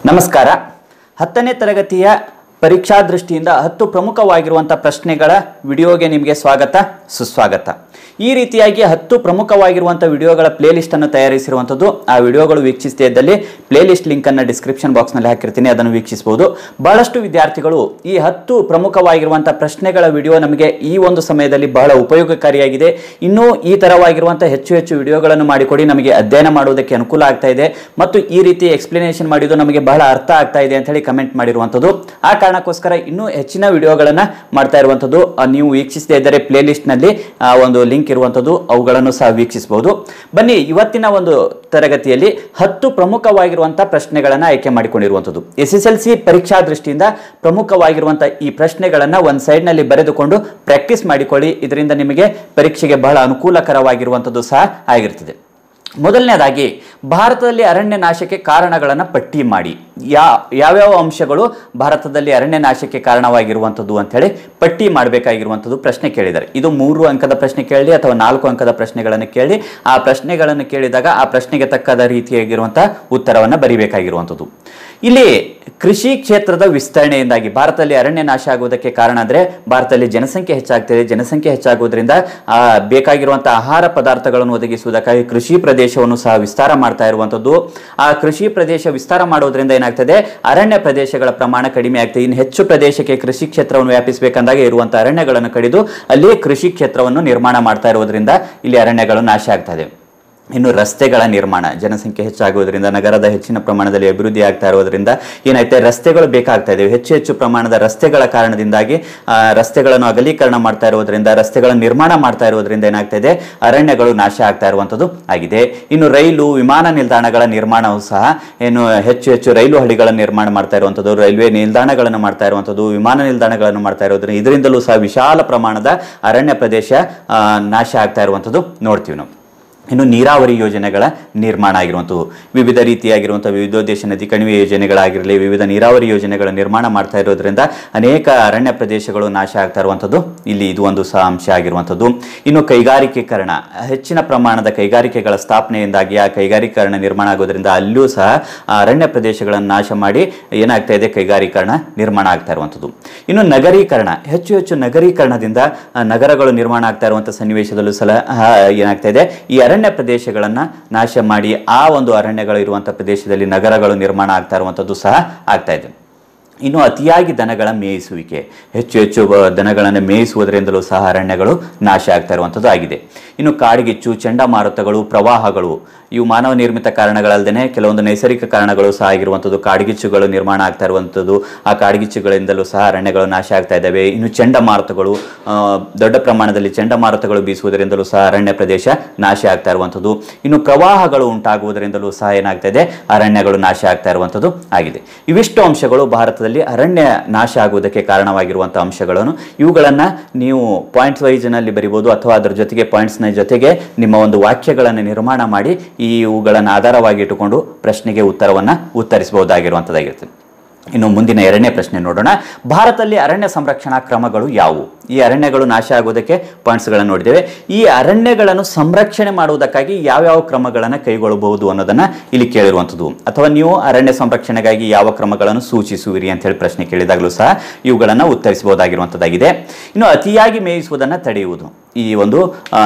ನಮಸ್ಕಾರ ಹತ್ತನೇ ತರಗತಿಯ ಪರೀಕ್ಷಾ ದೃಷ್ಟಿಯಿಂದ ಹತ್ತು ಪ್ರಮುಖವಾಗಿರುವಂಥ ಪ್ರಶ್ನೆಗಳ ವಿಡಿಯೋಗೆ ನಿಮಗೆ ಸ್ವಾಗತ ಸುಸ್ವಾಗತ ಈ ರೀತಿಯಾಗಿ ಹತ್ತು ಪ್ರಮುಖವಾಗಿರುವಂಥ ವಿಡಿಯೋಗಳ ಪ್ಲೇಲಿಸ್ಟನ್ನು ತಯಾರಿಸಿರುವಂಥದ್ದು ಆ ವಿಡಿಯೋಗಳು ವೀಕ್ಷಿಸದೇ ಇದ್ದಲ್ಲಿ ಪ್ಲೇಲಿಸ್ಟ್ ಲಿಂಕನ್ನು ಡಿಸ್ಕ್ರಿಪ್ಷನ್ ಬಾಕ್ಸ್ನಲ್ಲಿ ಹಾಕಿರ್ತೀನಿ ಅದನ್ನು ವೀಕ್ಷಿಸಬಹುದು ಬಹಳಷ್ಟು ವಿದ್ಯಾರ್ಥಿಗಳು ಈ ಹತ್ತು ಪ್ರಮುಖವಾಗಿರುವಂಥ ಪ್ರಶ್ನೆಗಳ ವಿಡಿಯೋ ನಮಗೆ ಈ ಒಂದು ಸಮಯದಲ್ಲಿ ಬಹಳ ಉಪಯೋಗಕಾರಿಯಾಗಿದೆ ಇನ್ನೂ ಈ ಥರವಾಗಿರುವಂಥ ಹೆಚ್ಚು ಹೆಚ್ಚು ವಿಡಿಯೋಗಳನ್ನು ಮಾಡಿಕೊಡಿ ನಮಗೆ ಅಧ್ಯಯನ ಮಾಡುವುದಕ್ಕೆ ಅನುಕೂಲ ಆಗ್ತಾ ಇದೆ ಮತ್ತು ಈ ರೀತಿ ಎಕ್ಸ್ಪ್ಲನೇಷನ್ ಮಾಡಿದ್ದು ನಮಗೆ ಬಹಳ ಅರ್ಥ ಆಗ್ತಾ ಇದೆ ಅಂತ ಹೇಳಿ ಕಮೆಂಟ್ ಮಾಡಿರುವಂಥದ್ದು ಆ ಕಾರಣಕ್ಕೋಸ್ಕರ ಇನ್ನೂ ಹೆಚ್ಚಿನ ವಿಡಿಯೋಗಳನ್ನು ಮಾಡ್ತಾ ಇರುವಂಥದ್ದು ಆ, ನೀವು ವೀಕ್ಷಿಸದೇ ಇದ್ದರೆ ಪ್ಲೇಲಿಸ್ಟ್ನಲ್ಲಿ ಒಂದು ಲಿಂಕ್ ಇರುವಂಥದ್ದು ಅವುಗಳನ್ನು ಸಹ ವೀಕ್ಷಿಸಬಹುದು ಬನ್ನಿ ಇವತ್ತಿನ ಒಂದು ತರಗತಿಯಲ್ಲಿ ಹತ್ತು ಪ್ರಮುಖವಾಗಿರುವಂಥ ಪ್ರಶ್ನೆಗಳನ್ನು ಆಯ್ಕೆ ಮಾಡಿಕೊಂಡಿರುವಂಥದ್ದು ಎಸ್ ಎಸ್ ಎಲ್ ಸಿ ಪರೀಕ್ಷಾ ದೃಷ್ಟಿಯಿಂದ ಪ್ರಮುಖವಾಗಿರುವಂಥ ಈ ಪ್ರಶ್ನೆಗಳನ್ನು ಒಂದು ಸೈಡ್ನಲ್ಲಿ ಬರೆದುಕೊಂಡು ಪ್ರಾಕ್ಟೀಸ್ ಮಾಡಿಕೊಳ್ಳಿ ಇದರಿಂದ ನಿಮಗೆ ಪರೀಕ್ಷೆಗೆ ಬಹಳ ಅನುಕೂಲಕರವಾಗಿರುವಂಥದ್ದು ಸಹ ಆಗಿರ್ತದೆ ಮೊದಲನೇದಾಗಿ ಭಾರತದಲ್ಲಿ ಅರಣ್ಯ ನಾಶಕ್ಕೆ ಕಾರಣಗಳನ್ನು ಪಟ್ಟಿ ಮಾಡಿ ಯಾ ಯಾವ್ಯಾವ ಅಂಶಗಳು ಭಾರತದಲ್ಲಿ ಅರಣ್ಯ ನಾಶಕ್ಕೆ ಕಾರಣವಾಗಿರುವಂಥದ್ದು ಅಂತೇಳಿ ಪಟ್ಟಿ ಮಾಡಬೇಕಾಗಿರುವಂಥದ್ದು ಪ್ರಶ್ನೆ ಕೇಳಿದ್ದಾರೆ ಇದು ಮೂರು ಅಂಕದ ಪ್ರಶ್ನೆ ಕೇಳಿ ಅಥವಾ ನಾಲ್ಕು ಅಂಕದ ಪ್ರಶ್ನೆಗಳನ್ನು ಕೇಳಿ ಆ ಪ್ರಶ್ನೆಗಳನ್ನು ಕೇಳಿದಾಗ ಆ ಪ್ರಶ್ನೆಗೆ ತಕ್ಕದ ರೀತಿಯಾಗಿರುವಂಥ ಉತ್ತರವನ್ನು ಬರಿಬೇಕಾಗಿರುವಂಥದ್ದು ಇಲ್ಲಿ ಕೃಷಿ ಕ್ಷೇತ್ರದ ವಿಸ್ತರಣೆಯಿಂದಾಗಿ ಭಾರತದಲ್ಲಿ ಅರಣ್ಯ ನಾಶ ಆಗುವುದಕ್ಕೆ ಕಾರಣ ಅಂದರೆ ಭಾರತದಲ್ಲಿ ಜನಸಂಖ್ಯೆ ಹೆಚ್ಚಾಗ್ತಿದೆ ಜನಸಂಖ್ಯೆ ಹೆಚ್ಚಾಗುವುದರಿಂದ ಆ, ಬೇಕಾಗಿರುವಂಥ ಆಹಾರ ಪದಾರ್ಥಗಳನ್ನು ಒದಗಿಸುವುದಕ್ಕಾಗಿ ಕೃಷಿ ಪ್ರದೇಶವನ್ನು ಸಹ ವಿಸ್ತಾರ ಮಾಡ್ತಾ ಇರುವಂಥದ್ದು ಆ ಕೃಷಿ ಪ್ರದೇಶ ವಿಸ್ತಾರ ಮಾಡೋದ್ರಿಂದ ಏನಾಗ್ತದೆ ಅರಣ್ಯ ಪ್ರದೇಶಗಳ ಪ್ರಮಾಣ ಕಡಿಮೆ ಆಗ್ತದೆ ಇನ್ನು ಹೆಚ್ಚು ಪ್ರದೇಶಕ್ಕೆ ಕೃಷಿ ಕ್ಷೇತ್ರವನ್ನು ವ್ಯಾಪಿಸಬೇಕಂದಾಗ ಇರುವಂಥ ಅರಣ್ಯಗಳನ್ನು ಕಡಿದು ಅಲ್ಲಿ ಕೃಷಿ ಕ್ಷೇತ್ರವನ್ನು ನಿರ್ಮಾಣ ಮಾಡ್ತಾ ಇರೋದ್ರಿಂದ ಇಲ್ಲಿ ಅರಣ್ಯಗಳು ನಾಶ ಆಗ್ತಾ ಇದೆ ಇನ್ನು ರಸ್ತೆಗಳ ನಿರ್ಮಾಣ ಜನಸಂಖ್ಯೆ ಹೆಚ್ಚಾಗುವುದರಿಂದ ನಗರದ ಹೆಚ್ಚಿನ ಪ್ರಮಾಣದಲ್ಲಿ ಅಭಿವೃದ್ಧಿ ಆಗ್ತಾ ಇರೋದ್ರಿಂದ ಏನಾಯ್ತೆ ರಸ್ತೆಗಳು ಬೇಕಾಗ್ತಾ ಇದಾವೆ ಹೆಚ್ಚು ಹೆಚ್ಚು ಪ್ರಮಾಣದ ರಸ್ತೆಗಳ ಕಾರಣದಿಂದಾಗಿ ಆ, ರಸ್ತೆಗಳನ್ನು ಅಗಲೀಕರಣ ಮಾಡ್ತಾ ಇರೋದ್ರಿಂದ ರಸ್ತೆಗಳ ನಿರ್ಮಾಣ ಮಾಡ್ತಾ ಇರೋದ್ರಿಂದ ಏನಾಗ್ತಾ ಇದೆ ಅರಣ್ಯಗಳು ನಾಶ ಆಗ್ತಾ ಇರುವಂಥದ್ದು ಆಗಿದೆ ಇನ್ನು ರೈಲು ವಿಮಾನ ನಿಲ್ದಾಣಗಳ ನಿರ್ಮಾಣವು ಸಹ ಏನು ಹೆಚ್ಚು ಹೆಚ್ಚು ರೈಲು ಹಳಿಗಳ ನಿರ್ಮಾಣ ಮಾಡ್ತಾ ಇರುವಂಥದ್ದು ರೈಲ್ವೆ ನಿಲ್ದಾಣಗಳನ್ನು ಮಾಡ್ತಾ ಇರುವಂಥದ್ದು ವಿಮಾನ ನಿಲ್ದಾಣಗಳನ್ನು ಮಾಡ್ತಾ ಇರೋದ್ರಿಂದ ಇದರಿಂದಲೂ ಸಹ ವಿಶಾಲ ಪ್ರಮಾಣದ ಅರಣ್ಯ ಪ್ರದೇಶ ಆ, ನಾಶ ಆಗ್ತಾ ಇರುವಂಥದ್ದು ನೋಡ್ತೀವಿ ನಾವು ಇನ್ನು ನೀರಾವರಿ ಯೋಜನೆಗಳ ನಿರ್ಮಾಣ ಆಗಿರುವಂಥದ್ದು ವಿವಿಧ ರೀತಿಯಾಗಿರುವಂಥ ವಿವಿಧೋದ್ದೇಶ ನದಿ ಕಣಿವೆ ಯೋಜನೆಗಳಾಗಿರಲಿ ವಿವಿಧ ನೀರಾವರಿ ಯೋಜನೆಗಳ ನಿರ್ಮಾಣ ಮಾಡ್ತಾ ಇರೋದ್ರಿಂದ ಅನೇಕ ಅರಣ್ಯ ಪ್ರದೇಶಗಳು ನಾಶ ಆಗ್ತಾ ಇರುವಂಥದ್ದು ಇಲ್ಲಿ ಇದು ಒಂದು ಸಹ ಅಂಶ ಆಗಿರುವಂಥದ್ದು ಇನ್ನು ಕೈಗಾರಿಕೀಕರಣ ಹೆಚ್ಚಿನ ಪ್ರಮಾಣದ ಕೈಗಾರಿಕೆಗಳ ಸ್ಥಾಪನೆಯಿಂದಾಗಿ ಆ ಕೈಗಾರಿಕರಣ ನಿರ್ಮಾಣ ಆಗೋದ್ರಿಂದ ಅಲ್ಲಿಯೂ ಸಹ ಆ ಅರಣ್ಯ ಪ್ರದೇಶಗಳನ್ನು ನಾಶ ಮಾಡಿ ಏನಾಗ್ತಾ ಇದೆ ಕೈಗಾರೀಕರಣ ನಿರ್ಮಾಣ ಆಗ್ತಾ ಇರುವಂಥದ್ದು ಇನ್ನು ನಗರೀಕರಣ ಹೆಚ್ಚು ಹೆಚ್ಚು ನಗರೀಕರಣದಿಂದ ಆ, ನಗರಗಳು ನಿರ್ಮಾಣ ಆಗ್ತಾ ಇರುವಂಥ ಸನ್ನಿವೇಶದಲ್ಲೂ ಸಲ ಆ, ಏನಾಗ್ತಾ ಇದೆ ಈ ಅರಣ್ಯ ಪ್ರದೇಶಗಳನ್ನು ನಾಶ ಮಾಡಿ ಆ ಒಂದು ಅರಣ್ಯಗಳು ಇರುವಂಥ ಪ್ರದೇಶದಲ್ಲಿ ನಗರಗಳು ನಿರ್ಮಾಣ ಆಗ್ತಾ ಇರುವಂಥದ್ದು ಸಹ ಆಗ್ತಾ ಇದೆ ಇನ್ನು ಅತಿಯಾಗಿ ದನಗಳ ಮೇಯಿಸುವಿಕೆ ಹೆಚ್ಚು ಹೆಚ್ಚು ಬ- ದನಗಳನ್ನು ಮೇಯಿಸುವುದರಿಂದಲೂ ಸಹ ಅರಣ್ಯಗಳು ನಾಶ ಆಗ್ತಾ ಇರುವಂಥದ್ದು ಆಗಿದೆ ಇನ್ನು ಕಾಡ್ಗಿಚ್ಚು ಚಂಡಮಾರುತಗಳು ಪ್ರವಾಹಗಳು ಇವು ಮಾನವ ನಿರ್ಮಿತ ಕಾರಣಗಳಲ್ಲದೆ ಕೆಲವೊಂದು ನೈಸರ್ಗಿಕ ಕಾರಣಗಳು ಸಹ ಆಗಿರುವಂಥದ್ದು ಕಾಡ್ಗಿಚ್ಚುಗಳು ನಿರ್ಮಾಣ ಆಗ್ತಾ ಇರುವಂಥದ್ದು ಆ ಕಾಡ್ಗಿಚ್ಚುಗಳಿಂದಲೂ ಸಹ ಅರಣ್ಯಗಳು ನಾಶ ಆಗ್ತಾ ಇದ್ದಾವೆ ಇನ್ನು ಚಂಡಮಾರುತಗಳು ಆ, ದೊಡ್ಡ ಪ್ರಮಾಣದಲ್ಲಿ ಚಂಡಮಾರುತಗಳು ಬೀಸುವುದರಿಂದಲೂ ಸಹ ಅರಣ್ಯ ಪ್ರದೇಶ ನಾಶ ಆಗ್ತಾ ಇರುವಂಥದ್ದು ಇನ್ನು ಪ್ರವಾಹಗಳು ಉಂಟಾಗುವುದರಿಂದಲೂ ಸಹ ಏನಾಗ್ತಾ ಇದೆ ಅರಣ್ಯಗಳು ನಾಶ ಆಗ್ತಾ ಇರುವಂಥದ್ದು ಆಗಿದೆ ಇವಿಷ್ಟು ಅಂಶಗಳು ಭಾರತದಲ್ಲಿ ಅರಣ್ಯ ನಾಶ ಆಗುವುದಕ್ಕೆ ಕಾರಣವಾಗಿರುವಂಥ ಅಂಶಗಳನ್ನು ಇವುಗಳನ್ನು ನೀವು ಪಾಯಿಂಟ್ಸ್ ವೈಸ್ನಲ್ಲಿ ಬರಿಬೋದು ಅಥವಾ ಅದರ ಜೊತೆಗೆ ಪಾಯಿಂಟ್ಸ್ನ ಜೊತೆಗೆ ನಿಮ್ಮ ಒಂದು ವಾಕ್ಯಗಳನ್ನು ನಿರ್ಮಾಣ ಮಾಡಿ ಈ ಇವುಗಳನ್ನು ಆಧಾರವಾಗಿ ಇಟ್ಟುಕೊಂಡು ಪ್ರಶ್ನೆಗೆ ಉತ್ತರವನ್ನು ಉತ್ತರಿಸಬಹುದಾಗಿರುವಂಥದ್ದಾಗಿರ್ತದೆ ಇನ್ನು ಮುಂದಿನ ಎರಡನೇ ಪ್ರಶ್ನೆ ನೋಡೋಣ ಭಾರತದಲ್ಲಿ ಅರಣ್ಯ ಸಂರಕ್ಷಣಾ ಕ್ರಮಗಳು ಯಾವುವು ಈ ಅರಣ್ಯಗಳು ನಾಶ ಆಗುವುದಕ್ಕೆ ಪಾಯಿಂಟ್ಸ್ಗಳನ್ನು ನೋಡಿದ್ದೇವೆ ಈ ಅರಣ್ಯಗಳನ್ನು ಸಂರಕ್ಷಣೆ ಮಾಡುವುದಕ್ಕಾಗಿ ಯಾವ್ಯಾವ ಕ್ರಮಗಳನ್ನು ಕೈಗೊಳ್ಳಬಹುದು ಅನ್ನೋದನ್ನ ಇಲ್ಲಿ ಕೇಳಿರುವಂಥದ್ದು ಅಥವಾ ನೀವು ಅರಣ್ಯ ಸಂರಕ್ಷಣೆಗಾಗಿ ಯಾವ ಕ್ರಮಗಳನ್ನು ಸೂಚಿಸುವಿರಿ ಅಂತ ಹೇಳಿ ಪ್ರಶ್ನೆ ಕೇಳಿದಾಗಲೂ ಸಹ ಇವುಗಳನ್ನು ಉತ್ತರಿಸಬಹುದಾಗಿರುವಂಥದ್ದಾಗಿದೆ ಇನ್ನು ಅತಿಯಾಗಿ ಮೇಯಿಸುವುದನ್ನು ತಡೆಯುವುದು ಈ ಒಂದು ಆ,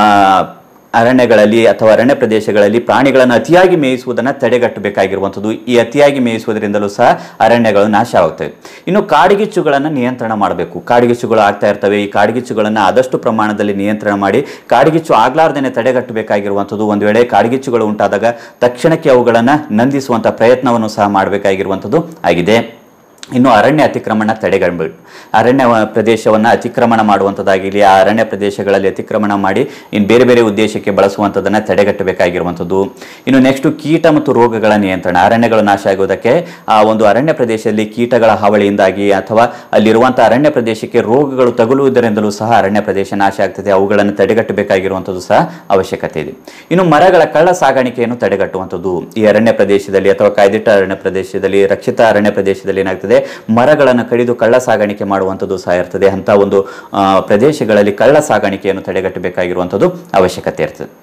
ಅರಣ್ಯಗಳಲ್ಲಿ ಅಥವಾ ಅರಣ್ಯ ಪ್ರದೇಶಗಳಲ್ಲಿ ಪ್ರಾಣಿಗಳನ್ನು ಅತಿಯಾಗಿ ಮೇಯಿಸುವುದನ್ನು ತಡೆಗಟ್ಟಬೇಕಾಗಿರುವಂಥದ್ದು ಈ ಅತಿಯಾಗಿ ಮೇಯಿಸುವುದರಿಂದಲೂ ಸಹ ಅರಣ್ಯಗಳು ನಾಶ ಆಗುತ್ತವೆ ಇನ್ನು ಕಾಡ್ಗಿಚ್ಚುಗಳನ್ನು ನಿಯಂತ್ರಣ ಮಾಡಬೇಕು ಕಾಡ್ಗಿಚ್ಚುಗಳು ಆಗ್ತಾ ಇರ್ತವೆ ಈ ಕಾಡ್ಗಿಚ್ಚುಗಳನ್ನು ಆದಷ್ಟು ಪ್ರಮಾಣದಲ್ಲಿ ನಿಯಂತ್ರಣ ಮಾಡಿ ಕಾಡ್ಗಿಚ್ಚು ಆಗ್ಲಾರ್ದೇನೆ ತಡೆಗಟ್ಟಬೇಕಾಗಿರುವಂಥದ್ದು ಒಂದು ವೇಳೆ ಕಾಡ್ಗಿಚ್ಚುಗಳು ಉಂಟಾದಾಗ ತಕ್ಷಣಕ್ಕೆ ಅವುಗಳನ್ನು ನಂದಿಸುವಂಥ ಪ್ರಯತ್ನವನ್ನು ಸಹ ಮಾಡಬೇಕಾಗಿರುವಂಥದ್ದು ಆಗಿದೆ ಇನ್ನು ಅರಣ್ಯ ಅತಿಕ್ರಮಣ ತಡೆಗಟ್ಟಬೇಕು ಅರಣ್ಯ ಪ್ರದೇಶವನ್ನು ಅತಿಕ್ರಮಣ ಮಾಡುವಂಥದ್ದಾಗಿರಲಿ ಆ ಅರಣ್ಯ ಪ್ರದೇಶಗಳಲ್ಲಿ ಅತಿಕ್ರಮಣ ಮಾಡಿ ಇನ್ನು ಬೇರೆ ಬೇರೆ ಉದ್ದೇಶಕ್ಕೆ ಬಳಸುವಂಥದ್ದನ್ನು ತಡೆಗಟ್ಟಬೇಕಾಗಿರುವಂಥದ್ದು ಇನ್ನು ನೆಕ್ಸ್ಟ್ ಕೀಟ ಮತ್ತು ರೋಗಗಳ ನಿಯಂತ್ರಣ ಅರಣ್ಯಗಳು ನಾಶ ಆಗುವುದಕ್ಕೆ ಆ ಒಂದು ಅರಣ್ಯ ಪ್ರದೇಶದಲ್ಲಿ ಕೀಟಗಳ ಹಾವಳಿಯಿಂದಾಗಿ ಅಥವಾ ಅಲ್ಲಿರುವಂಥ ಅರಣ್ಯ ಪ್ರದೇಶಕ್ಕೆ ರೋಗಗಳು ತಗುಲುವುದರಿಂದಲೂ ಸಹ ಅರಣ್ಯ ಪ್ರದೇಶ ನಾಶ ಆಗ್ತದೆ ಅವುಗಳನ್ನು ತಡೆಗಟ್ಟಬೇಕಾಗಿರುವಂಥದ್ದು ಸಹ ಅವಶ್ಯಕತೆ ಇದೆ ಇನ್ನು ಮರಗಳ ಕಳ್ಳ ಸಾಗಾಣಿಕೆಯನ್ನು ತಡೆಗಟ್ಟುವಂಥದ್ದು ಈ ಅರಣ್ಯ ಪ್ರದೇಶದಲ್ಲಿ ಅಥವಾ ಕಾಯ್ದಿಟ್ಟ ಅರಣ್ಯ ಪ್ರದೇಶದಲ್ಲಿ ರಕ್ಷಿತ ಅರಣ್ಯ ಪ್ರದೇಶದಲ್ಲಿ ಏನಾಗ್ತದೆ ಮರಗಳನ್ನು ಕಡಿದು ಕಳ್ಳ ಸಾಗಾಣಿಕೆ ಮಾಡುವಂಥದ್ದು ಸಹ ಇರ್ತದೆ ಅಂತ ಒಂದು ಆ, ಪ್ರದೇಶಗಳಲ್ಲಿ ಕಳ್ಳ ಸಾಗಾಣಿಕೆಯನ್ನು ತಡೆಗಟ್ಟಬೇಕಾಗಿರುವಂಥದ್ದು ಅವಶ್ಯಕತೆ ಇರ್ತದೆ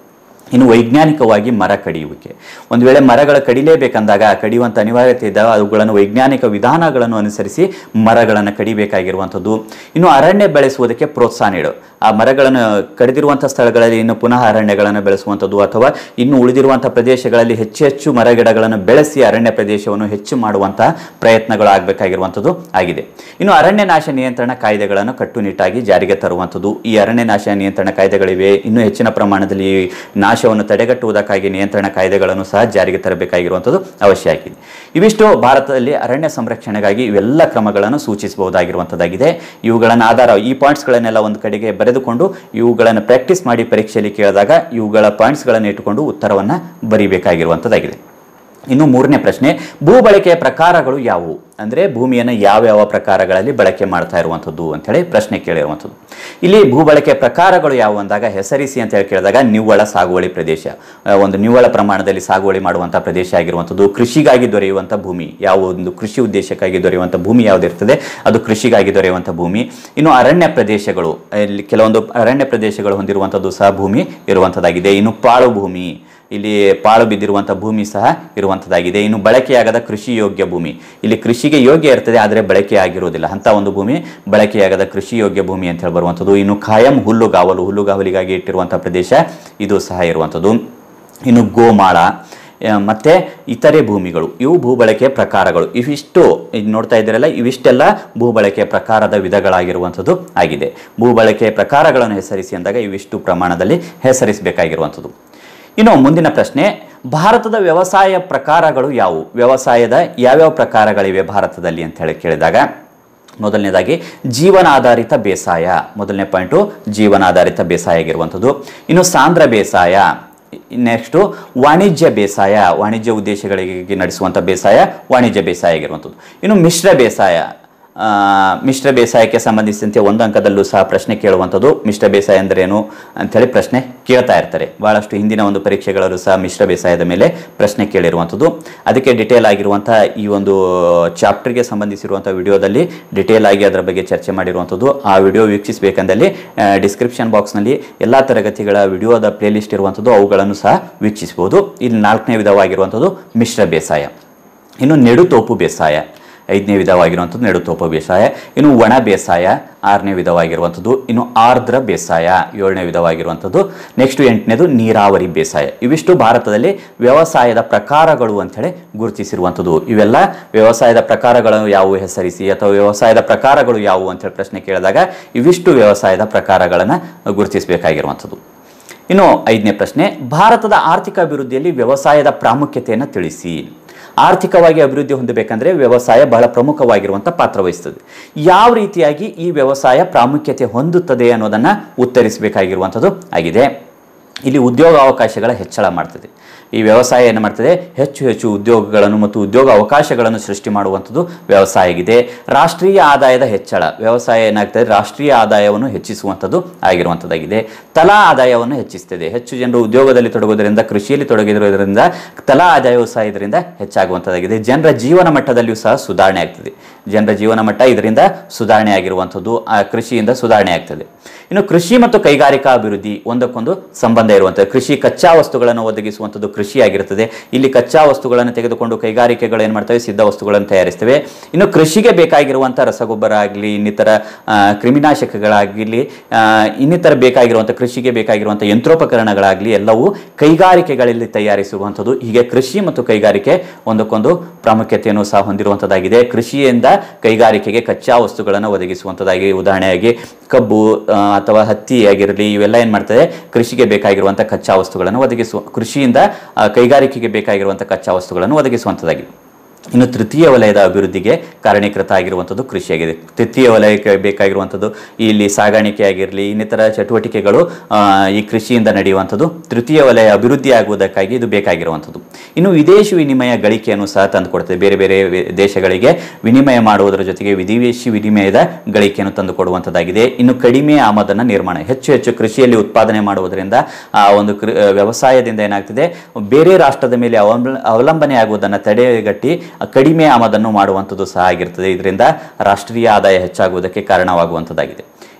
ಇನ್ನು ವೈಜ್ಞಾನಿಕವಾಗಿ ಮರ ಕಡಿಯುವಿಕೆ ಒಂದು ವೇಳೆ ಮರಗಳ ಕಡಿಲೇಬೇಕಂದಾಗ ಕಡಿಯುವಂಥ ಅನಿವಾರ್ಯತೆ ಇದ್ದಾಗ ಅವುಗಳನ್ನು ವೈಜ್ಞಾನಿಕ ವಿಧಾನಗಳನ್ನು ಅನುಸರಿಸಿ ಮರಗಳನ್ನು ಕಡಿಬೇಕಾಗಿರುವಂಥದ್ದು ಇನ್ನು ಅರಣ್ಯ ಬೆಳೆಸುವುದಕ್ಕೆ ಪ್ರೋತ್ಸಾಹ ನೀಡು ಆ ಮರಗಳನ್ನು ಕಡಿದಿರುವಂಥ ಸ್ಥಳಗಳಲ್ಲಿ ಇನ್ನು ಪುನಃ ಅರಣ್ಯಗಳನ್ನು ಬೆಳೆಸುವಂಥದ್ದು ಅಥವಾ ಇನ್ನು ಉಳಿದಿರುವಂಥ ಪ್ರದೇಶಗಳಲ್ಲಿ ಹೆಚ್ಚು ಹೆಚ್ಚು ಮರಗಿಡಗಳನ್ನು ಬೆಳೆಸಿ ಅರಣ್ಯ ಪ್ರದೇಶವನ್ನು ಹೆಚ್ಚು ಮಾಡುವಂಥ ಪ್ರಯತ್ನಗಳು ಆಗಬೇಕಾಗಿರುವಂಥದ್ದು ಆಗಿದೆ ಇನ್ನು ಅರಣ್ಯ ನಾಶ ನಿಯಂತ್ರಣ ಕಾಯ್ದೆಗಳನ್ನು ಕಟ್ಟುನಿಟ್ಟಾಗಿ ಜಾರಿಗೆ ತರುವಂಥದ್ದು ಈ ಅರಣ್ಯ ನಾಶ ನಿಯಂತ್ರಣ ಕಾಯ್ದೆಗಳಿವೆ ಇನ್ನೂ ಹೆಚ್ಚಿನ ಪ್ರಮಾಣದಲ್ಲಿ ಈ ನಾಶವನ್ನು ತಡೆಗಟ್ಟುವುದಕ್ಕಾಗಿ ನಿಯಂತ್ರಣ ಕಾಯ್ದೆಗಳನ್ನು ಸಹ ಜಾರಿಗೆ ತರಬೇಕಾಗಿರುವಂಥದ್ದು ಅವಶ್ಯ ಆಗಿದೆ ಇವಿಷ್ಟು ಭಾರತದಲ್ಲಿ ಅರಣ್ಯ ಸಂರಕ್ಷಣೆಗಾಗಿ ಇವೆಲ್ಲ ಕ್ರಮಗಳನ್ನು ಸೂಚಿಸಬಹುದಾಗಿರುವಂಥದ್ದಾಗಿದೆ ಇವುಗಳನ್ನು ಆಧಾರ ಈ ಪಾಯಿಂಟ್ಸ್ಗಳನ್ನೆಲ್ಲ ಒಂದು ಕಡೆಗೆ ಬರೆದುಕೊಂಡು ಇವುಗಳನ್ನು ಪ್ರಾಕ್ಟೀಸ್ ಮಾಡಿ ಪರೀಕ್ಷೆಯಲ್ಲಿ ಕೇಳಿದಾಗ ಇವುಗಳ ಪಾಯಿಂಟ್ಸ್ಗಳನ್ನು ಇಟ್ಟುಕೊಂಡು ಉತ್ತರವನ್ನು ಬರೀಬೇಕಾಗಿರುವಂಥದ್ದಾಗಿದೆ ಇನ್ನು ಮೂರನೇ ಪ್ರಶ್ನೆ ಭೂ ಬಳಕೆಯ ಪ್ರಕಾರಗಳು ಯಾವುವು ಅಂದರೆ ಭೂಮಿಯನ್ನು ಯಾವ್ಯಾವ ಪ್ರಕಾರಗಳಲ್ಲಿ ಬಳಕೆ ಮಾಡ್ತಾ ಇರುವಂಥದ್ದು ಅಂತೇಳಿ ಪ್ರಶ್ನೆ ಕೇಳಿರುವಂಥದ್ದು ಇಲ್ಲಿ ಭೂ ಬಳಕೆಯ ಪ್ರಕಾರಗಳು ಯಾವುವು ಅಂದಾಗ ಹೆಸರಿಸಿ ಅಂತ ಹೇಳಿ ಕೇಳಿದಾಗ ನಿವ್ವಳ ಸಾಗುವಳಿ ಪ್ರದೇಶ ಆ, ಒಂದು ನಿವ್ವಳ ಪ್ರಮಾಣದಲ್ಲಿ ಸಾಗುವಳಿ ಮಾಡುವಂಥ ಪ್ರದೇಶ ಆಗಿರುವಂಥದ್ದು ಕೃಷಿಗಾಗಿ ದೊರೆಯುವಂಥ ಭೂಮಿ ಯಾವ ಒಂದು ಕೃಷಿ ಉದ್ದೇಶಕ್ಕಾಗಿ ದೊರೆಯುವಂಥ ಭೂಮಿ ಯಾವುದಿರ್ತದೆ ಅದು ಕೃಷಿಗಾಗಿ ದೊರೆಯುವಂಥ ಭೂಮಿ ಇನ್ನು ಅರಣ್ಯ ಪ್ರದೇಶಗಳು ಇಲ್ಲಿ ಕೆಲವೊಂದು ಅರಣ್ಯ ಪ್ರದೇಶಗಳು ಹೊಂದಿರುವಂಥದ್ದು ಸಹ ಭೂಮಿ ಇರುವಂಥದ್ದಾಗಿದೆ ಇನ್ನು ಪಾಳು ಭೂಮಿ ಇಲ್ಲಿ ಪಾಳು ಬಿದ್ದಿರುವಂಥ ಭೂಮಿ ಸಹ ಇರುವಂಥದ್ದಾಗಿದೆ ಇನ್ನು ಬಳಕೆಯಾಗದ ಕೃಷಿ ಯೋಗ್ಯ ಭೂಮಿ ಇಲ್ಲಿ ಕೃಷಿಗೆ ಯೋಗ್ಯ ಇರ್ತದೆ ಆದರೆ ಬಳಕೆ ಆಗಿರುವುದಿಲ್ಲ ಅಂಥ ಒಂದು ಭೂಮಿ ಬಳಕೆಯಾಗದ ಕೃಷಿ ಯೋಗ್ಯ ಭೂಮಿ ಅಂತ ಹೇಳಿ ಬರುವಂಥದ್ದು ಇನ್ನು ಖಾಯಂ ಹುಲ್ಲುಗಾವಲು ಹುಲ್ಲುಗಾವಲಿಗಾಗಿ ಇಟ್ಟಿರುವಂಥ ಪ್ರದೇಶ ಇದು ಸಹ ಇರುವಂಥದ್ದು ಇನ್ನು ಗೋಮಾಳ ಆ, ಮತ್ತೆ ಇತರೆ ಭೂಮಿಗಳು ಇವು ಭೂ ಬಳಕೆಯ ಪ್ರಕಾರಗಳು ಇವಿಷ್ಟು ಈಗ ನೋಡ್ತಾ ಇದ್ದೀರಲ್ಲ ಇವಿಷ್ಟೆಲ್ಲ ಭೂ ಬಳಕೆಯ ಪ್ರಕಾರದ ವಿಧಗಳಾಗಿರುವಂಥದ್ದು ಆಗಿದೆ ಭೂ ಬಳಕೆಯ ಪ್ರಕಾರಗಳನ್ನು ಹೆಸರಿಸಿ ಅಂದಾಗ ಇವಿಷ್ಟು ಪ್ರಮಾಣದಲ್ಲಿ ಹೆಸರಿಸಬೇಕಾಗಿರುವಂಥದ್ದು ಇನ್ನು ಮುಂದಿನ ಪ್ರಶ್ನೆ ಭಾರತದ ವ್ಯವಸಾಯ ಪ್ರಕಾರಗಳು ಯಾವುವು ವ್ಯವಸಾಯದ ಯಾವ್ಯಾವ ಪ್ರಕಾರಗಳಿವೆ ಭಾರತದಲ್ಲಿ ಅಂತ ಹೇಳಿ ಕೇಳಿದಾಗ ಮೊದಲನೇದಾಗಿ ಜೀವನಾಧಾರಿತ ಬೇಸಾಯ ಮೊದಲನೇ ಪಾಯಿಂಟು ಜೀವನಾಧಾರಿತ ಬೇಸಾಯ ಆಗಿರುವಂಥದ್ದು ಇನ್ನು ಸಾಂದ್ರ ಬೇಸಾಯ ನೆಕ್ಸ್ಟು ವಾಣಿಜ್ಯ ಬೇಸಾಯ ವಾಣಿಜ್ಯ ಉದ್ದೇಶಗಳಿಗೆ ನಡೆಸುವಂಥ ಬೇಸಾಯ ವಾಣಿಜ್ಯ ಬೇಸಾಯ ಆಗಿರುವಂಥದ್ದು ಇನ್ನು ಮಿಶ್ರ ಬೇಸಾಯ ಆ, ಮಿಶ್ರ ಬೇಸಾಯಕ್ಕೆ ಸಂಬಂಧಿಸಿದಂತೆ ಒಂದು ಅಂಕದಲ್ಲೂ ಸಹ ಪ್ರಶ್ನೆ ಕೇಳುವಂಥದ್ದು ಮಿಶ್ರ ಬೇಸಾಯ ಅಂದ್ರೇನು ಅಂಥೇಳಿ ಪ್ರಶ್ನೆ ಕೇಳ್ತಾ ಇರ್ತಾರೆ ಭಾಳಷ್ಟು ಹಿಂದಿನ ಒಂದು ಪರೀಕ್ಷೆಗಳಲ್ಲೂ ಸಹ ಮಿಶ್ರ ಬೇಸಾಯದ ಮೇಲೆ ಪ್ರಶ್ನೆ ಕೇಳಿರುವಂಥದ್ದು ಅದಕ್ಕೆ ಡಿಟೇಲ್ ಆಗಿರುವಂಥ ಈ ಒಂದು ಚಾಪ್ಟರ್ಗೆ ಸಂಬಂಧಿಸಿರುವಂಥ ವಿಡಿಯೋದಲ್ಲಿ ಡಿಟೇಲ್ ಆಗಿ ಅದರ ಬಗ್ಗೆ ಚರ್ಚೆ ಮಾಡಿರುವಂಥದ್ದು ಆ ವಿಡಿಯೋ ವೀಕ್ಷಿಸಬೇಕಂದಲ್ಲಿ ಡಿಸ್ಕ್ರಿಪ್ಷನ್ ಬಾಕ್ಸ್ನಲ್ಲಿ ಎಲ್ಲ ತರಗತಿಗಳ ವಿಡಿಯೋದ ಪ್ಲೇಲಿಸ್ಟ್ ಇರುವಂಥದ್ದು ಅವುಗಳನ್ನು ಸಹ ವೀಕ್ಷಿಸಬಹುದು ಇಲ್ಲಿ ನಾಲ್ಕನೇ ವಿಧವಾಗಿರುವಂಥದ್ದು ಮಿಶ್ರ ಬೇಸಾಯ ಇನ್ನು ನೆಡುತೋಪು ಬೇಸಾಯ ಐದನೇ ವಿಧವಾಗಿರುವಂಥದ್ದು ನೆಡುತೋಪ ಬೇಸಾಯ ಇನ್ನು ಒಣ ಬೇಸಾಯ ಆರನೇ ವಿಧವಾಗಿರುವಂಥದ್ದು ಇನ್ನು ಆರ್ದ್ರ ಬೇಸಾಯ ಏಳನೇ ವಿಧವಾಗಿರುವಂಥದ್ದು ನೆಕ್ಸ್ಟ್ ಎಂಟನೇದು ನೀರಾವರಿ ಬೇಸಾಯ ಇವಿಷ್ಟು ಭಾರತದಲ್ಲಿ ವ್ಯವಸಾಯದ ಪ್ರಕಾರಗಳು ಅಂಥೇಳಿ ಗುರುತಿಸಿರುವಂಥದ್ದು ಇವೆಲ್ಲ ವ್ಯವಸಾಯದ ಪ್ರಕಾರಗಳು ಯಾವುವು ಹೆಸರಿಸಿ ಅಥವಾ ವ್ಯವಸಾಯದ ಪ್ರಕಾರಗಳು ಯಾವುವು ಅಂತೇಳಿ ಪ್ರಶ್ನೆ ಕೇಳಿದಾಗ ಇವಿಷ್ಟು ವ್ಯವಸಾಯದ ಪ್ರಕಾರಗಳನ್ನು ಗುರುತಿಸಬೇಕಾಗಿರುವಂಥದ್ದು ಇನ್ನು ಐದನೇ ಪ್ರಶ್ನೆ ಭಾರತದ ಆರ್ಥಿಕ ಅಭಿವೃದ್ಧಿಯಲ್ಲಿ ವ್ಯವಸಾಯದ ಪ್ರಾಮುಖ್ಯತೆಯನ್ನು ತಿಳಿಸಿ ಆರ್ಥಿಕವಾಗಿ ಅಭಿವೃದ್ಧಿ ಹೊಂದಬೇಕಂದ್ರೆ ವ್ಯವಸಾಯ ಬಹಳ ಪ್ರಮುಖವಾಗಿರುವಂಥ ಪಾತ್ರ ವಹಿಸ್ತದೆ ಯಾವ ರೀತಿಯಾಗಿ ಈ ವ್ಯವಸಾಯ ಪ್ರಾಮುಖ್ಯತೆ ಹೊಂದುತ್ತದೆ ಅನ್ನೋದನ್ನು ಉತ್ತರಿಸಬೇಕಾಗಿರುವಂಥದ್ದು ಆಗಿದೆ ಇಲ್ಲಿ ಉದ್ಯೋಗಾವಕಾಶಗಳ ಹೆಚ್ಚಳ ಮಾಡ್ತದೆ ಈ ವ್ಯವಸಾಯ ಏನು ಮಾಡ್ತದೆ ಹೆಚ್ಚು ಹೆಚ್ಚು ಉದ್ಯೋಗಗಳನ್ನು ಮತ್ತು ಉದ್ಯೋಗ ಅವಕಾಶಗಳನ್ನು ಸೃಷ್ಟಿ ಮಾಡುವಂಥದ್ದು ವ್ಯವಸಾಯ ಆಗಿದೆ ರಾಷ್ಟ್ರೀಯ ಆದಾಯದ ಹೆಚ್ಚಳ ವ್ಯವಸಾಯ ಏನಾಗ್ತದೆ ರಾಷ್ಟ್ರೀಯ ಆದಾಯವನ್ನು ಹೆಚ್ಚಿಸುವಂಥದ್ದು ಆಗಿರುವಂಥದ್ದಾಗಿದೆ ತಲಾ ಆದಾಯವನ್ನು ಹೆಚ್ಚಿಸ್ತದೆ ಹೆಚ್ಚು ಜನರು ಉದ್ಯೋಗದಲ್ಲಿ ತೊಡಗೋದ್ರಿಂದ ಕೃಷಿಯಲ್ಲಿ ತೊಡಗಿರೋದ್ರಿಂದ ತಲಾ ಆದಾಯವು ಸಹ ಇದರಿಂದ ಹೆಚ್ಚಾಗುವಂಥದ್ದಾಗಿದೆ ಜನರ ಜೀವನ ಮಟ್ಟದಲ್ಲಿಯೂ ಸಹ ಸುಧಾರಣೆ ಆಗ್ತದೆ ಜನರ ಜೀವನ ಮಟ್ಟ ಇದರಿಂದ ಸುಧಾರಣೆ ಆಗಿರುವಂಥದ್ದು ಆ ಕೃಷಿಯಿಂದ ಸುಧಾರಣೆ ಆಗ್ತದೆ ಇನ್ನು ಕೃಷಿ ಮತ್ತು ಕೈಗಾರಿಕಾ ಅಭಿವೃದ್ಧಿ ಒಂದಕ್ಕೊಂದು ಸಂಬಂಧ ಇರುವಂಥದ್ದು ಕೃಷಿ ಕಚ್ಚಾ ವಸ್ತುಗಳನ್ನು ಒದಗಿಸುವಂಥದ್ದು ಕೃಷಿ ಆಗಿರುತ್ತದೆ ಇಲ್ಲಿ ಕಚ್ಚಾ ವಸ್ತುಗಳನ್ನು ತೆಗೆದುಕೊಂಡು ಕೈಗಾರಿಕೆಗಳು ಏನು ಮಾಡ್ತವೆ ಸಿದ್ಧ ವಸ್ತುಗಳನ್ನು ತಯಾರಿಸ್ತವೆ ಇನ್ನು ಕೃಷಿಗೆ ಬೇಕಾಗಿರುವಂಥ ರಸಗೊಬ್ಬರ ಆಗಲಿ ಇನ್ನಿತರ ಆ, ಕ್ರಿಮಿನಾಶಕಗಳಾಗಲಿ ಆ, ಇನ್ನಿತರ ಬೇಕಾಗಿರುವಂಥ ಕೃಷಿಗೆ ಬೇಕಾಗಿರುವಂಥ ಯಂತ್ರೋಪಕರಣಗಳಾಗಲಿ ಎಲ್ಲವೂ ಕೈಗಾರಿಕೆಗಳಲ್ಲಿ ತಯಾರಿಸುವಂಥದ್ದು ಹೀಗೆ ಕೃಷಿ ಮತ್ತು ಕೈಗಾರಿಕೆ ಒಂದಕ್ಕೊಂದು ಪ್ರಾಮುಖ್ಯತೆಯನ್ನು ಸಹ ಹೊಂದಿರುವಂಥದ್ದಾಗಿದೆ ಕೃಷಿಯಿಂದ ಕೈಗಾರಿಕೆಗೆ ಕಚ್ಚಾ ವಸ್ತುಗಳನ್ನು ಒದಗಿಸುವಂಥದ್ದಾಗಿ ಉದಾಹರಣೆಯಾಗಿ ಕಬ್ಬು ಆ, ಅಥವಾ ಹತ್ತಿ ಆಗಿರಲಿ ಇವೆಲ್ಲ ಏನು ಮಾಡ್ತದೆ ಕೃಷಿಗೆ ಬೇಕಾಗಿರುವಂಥ ಕಚ್ಚಾ ವಸ್ತುಗಳನ್ನು ಒದಗಿಸುವ ಕೃಷಿಯಿಂದ ಆ, ಕೈಗಾರಿಕೆಗೆ ಬೇಕಾಗಿರುವಂಥ ಕಚ್ಚಾ ವಸ್ತುಗಳನ್ನು ಒದಗಿಸುವಂಥದ್ದಾಗಿದೆ ಇನ್ನು ತೃತೀಯ ವಲಯದ ಅಭಿವೃದ್ಧಿಗೆ ಕಾರಣೀಕೃತ ಆಗಿರುವಂಥದ್ದು ಕೃಷಿಯಾಗಿದೆ ತೃತೀಯ ವಲಯಕ್ಕೆ ಬೇಕಾಗಿರುವಂಥದ್ದು ಇಲ್ಲಿ ಸಾಗಾಣಿಕೆ ಆಗಿರಲಿ ಇನ್ನಿತರ ಚಟುವಟಿಕೆಗಳು ಆ, ಈ ಕೃಷಿಯಿಂದ ನಡೆಯುವಂಥದ್ದು ತೃತೀಯ ವಲಯ ಅಭಿವೃದ್ಧಿ ಆಗುವುದಕ್ಕಾಗಿ ಇದು ಬೇಕಾಗಿರುವಂಥದ್ದು ಇನ್ನು ವಿದೇಶಿ ವಿನಿಮಯ ಗಳಿಕೆಯನ್ನು ಸಹ ತಂದುಕೊಡ್ತದೆ ಬೇರೆ ಬೇರೆ ವಿ- ದೇಶಗಳಿಗೆ ವಿನಿಮಯ ಮಾಡುವುದರ ಜೊತೆಗೆ ವಿದೇಶಿ ವಿನಿಮಯದ ಗಳಿಕೆಯನ್ನು ತಂದುಕೊಡುವಂಥದ್ದಾಗಿದೆ ಇನ್ನು ಕಡಿಮೆ ಆಮದನ್ನು ನಿರ್ಮಾಣ ಹೆಚ್ಚು ಹೆಚ್ಚು ಕೃಷಿಯಲ್ಲಿ ಉತ್ಪಾದನೆ ಮಾಡುವುದರಿಂದ ಆ ಒಂದು ಕೃ ವ್ಯವಸಾಯದಿಂದ ಏನಾಗ್ತದೆ ಬೇರೆ ರಾಷ್ಟ್ರದ ಮೇಲೆ ಅವಲಂಬ ಅವಲಂಬನೆ ಆಗುವುದನ್ನು ತಡೆಗಟ್ಟಿ ಕಡಿಮೆ ಆಮದನ್ನು ಮಾಡುವಂಥದ್ದು ಸಹ ಆಗಿರ್ತದೆ ಇದರಿಂದ ರಾಷ್ಟ್ರೀಯ ಆದಾಯ ಹೆಚ್ಚಾಗುವುದಕ್ಕೆ ಕಾರಣವಾಗುವಂಥದ್ದಾಗಿದೆ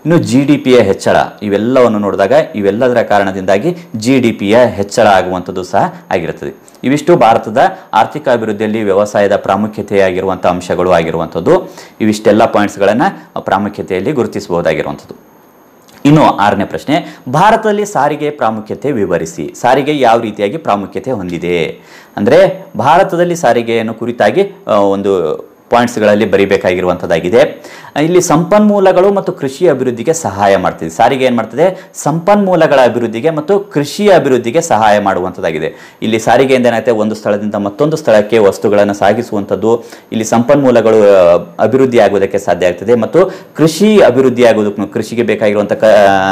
ಇನ್ನು ಜಿ ಡಿ ಪಿಯ ಹೆಚ್ಚಳ ಇವೆಲ್ಲವನ್ನು ನೋಡಿದಾಗ ಇವೆಲ್ಲದರ ಕಾರಣದಿಂದಾಗಿ ಜಿ ಡಿ ಪಿಯ ಹೆಚ್ಚಳ ಆಗುವಂಥದ್ದು ಸಹ ಆಗಿರುತ್ತದೆ ಇವಿಷ್ಟು ಭಾರತದ ಆರ್ಥಿಕ ಅಭಿವೃದ್ಧಿಯಲ್ಲಿ ವ್ಯವಸಾಯದ ಪ್ರಾಮುಖ್ಯತೆಯಾಗಿರುವಂಥ ಅಂಶಗಳು ಆಗಿರುವಂಥದ್ದು ಇವಿಷ್ಟೆಲ್ಲ ಪಾಯಿಂಟ್ಸ್ಗಳನ್ನು ಪ್ರಾಮುಖ್ಯತೆಯಲ್ಲಿ ಗುರುತಿಸಬಹುದಾಗಿರುವಂಥದ್ದು ಇನ್ನು ಆರನೇ ಪ್ರಶ್ನೆ ಭಾರತದಲ್ಲಿ ಸಾರಿಗೆ ಪ್ರಾಮುಖ್ಯತೆ ವಿವರಿಸಿ ಸಾರಿಗೆ ಯಾವ ರೀತಿಯಾಗಿ ಪ್ರಾಮುಖ್ಯತೆ ಹೊಂದಿದೆ ಅಂದರೆ ಭಾರತದಲ್ಲಿ ಸಾರಿಗೆಯನ್ನು ಕುರಿತಾಗಿ ಆ, ಒಂದು ಪಾಯಿಂಟ್ಸ್ಗಳಲ್ಲಿ ಬರಿಬೇಕಾಗಿರುವಂಥದ್ದಾಗಿದೆ ಇಲ್ಲಿ ಸಂಪನ್ಮೂಲಗಳು ಮತ್ತು ಕೃಷಿ ಅಭಿವೃದ್ಧಿಗೆ ಸಹಾಯ ಮಾಡ್ತಿದೆ ಸಾರಿಗೆ ಏನು ಮಾಡ್ತದೆ ಸಂಪನ್ಮೂಲಗಳ ಅಭಿವೃದ್ಧಿಗೆ ಮತ್ತು ಕೃಷಿಯ ಅಭಿವೃದ್ಧಿಗೆ ಸಹಾಯ ಮಾಡುವಂಥದ್ದಾಗಿದೆ ಇಲ್ಲಿ ಸಾರಿಗೆಯಿಂದ ಏನಾಗುತ್ತೆ ಒಂದು ಸ್ಥಳದಿಂದ ಮತ್ತೊಂದು ಸ್ಥಳಕ್ಕೆ ವಸ್ತುಗಳನ್ನು ಸಾಗಿಸುವಂಥದ್ದು ಇಲ್ಲಿ ಸಂಪನ್ಮೂಲಗಳು ಆ, ಅಭಿವೃದ್ಧಿ ಆಗುವುದಕ್ಕೆ ಸಾಧ್ಯ ಆಗ್ತದೆ ಮತ್ತು ಕೃಷಿ ಅಭಿವೃದ್ಧಿ ಆಗೋದಕ್ಕೂ ಕೃಷಿಗೆ ಬೇಕಾಗಿರುವಂಥ ಕ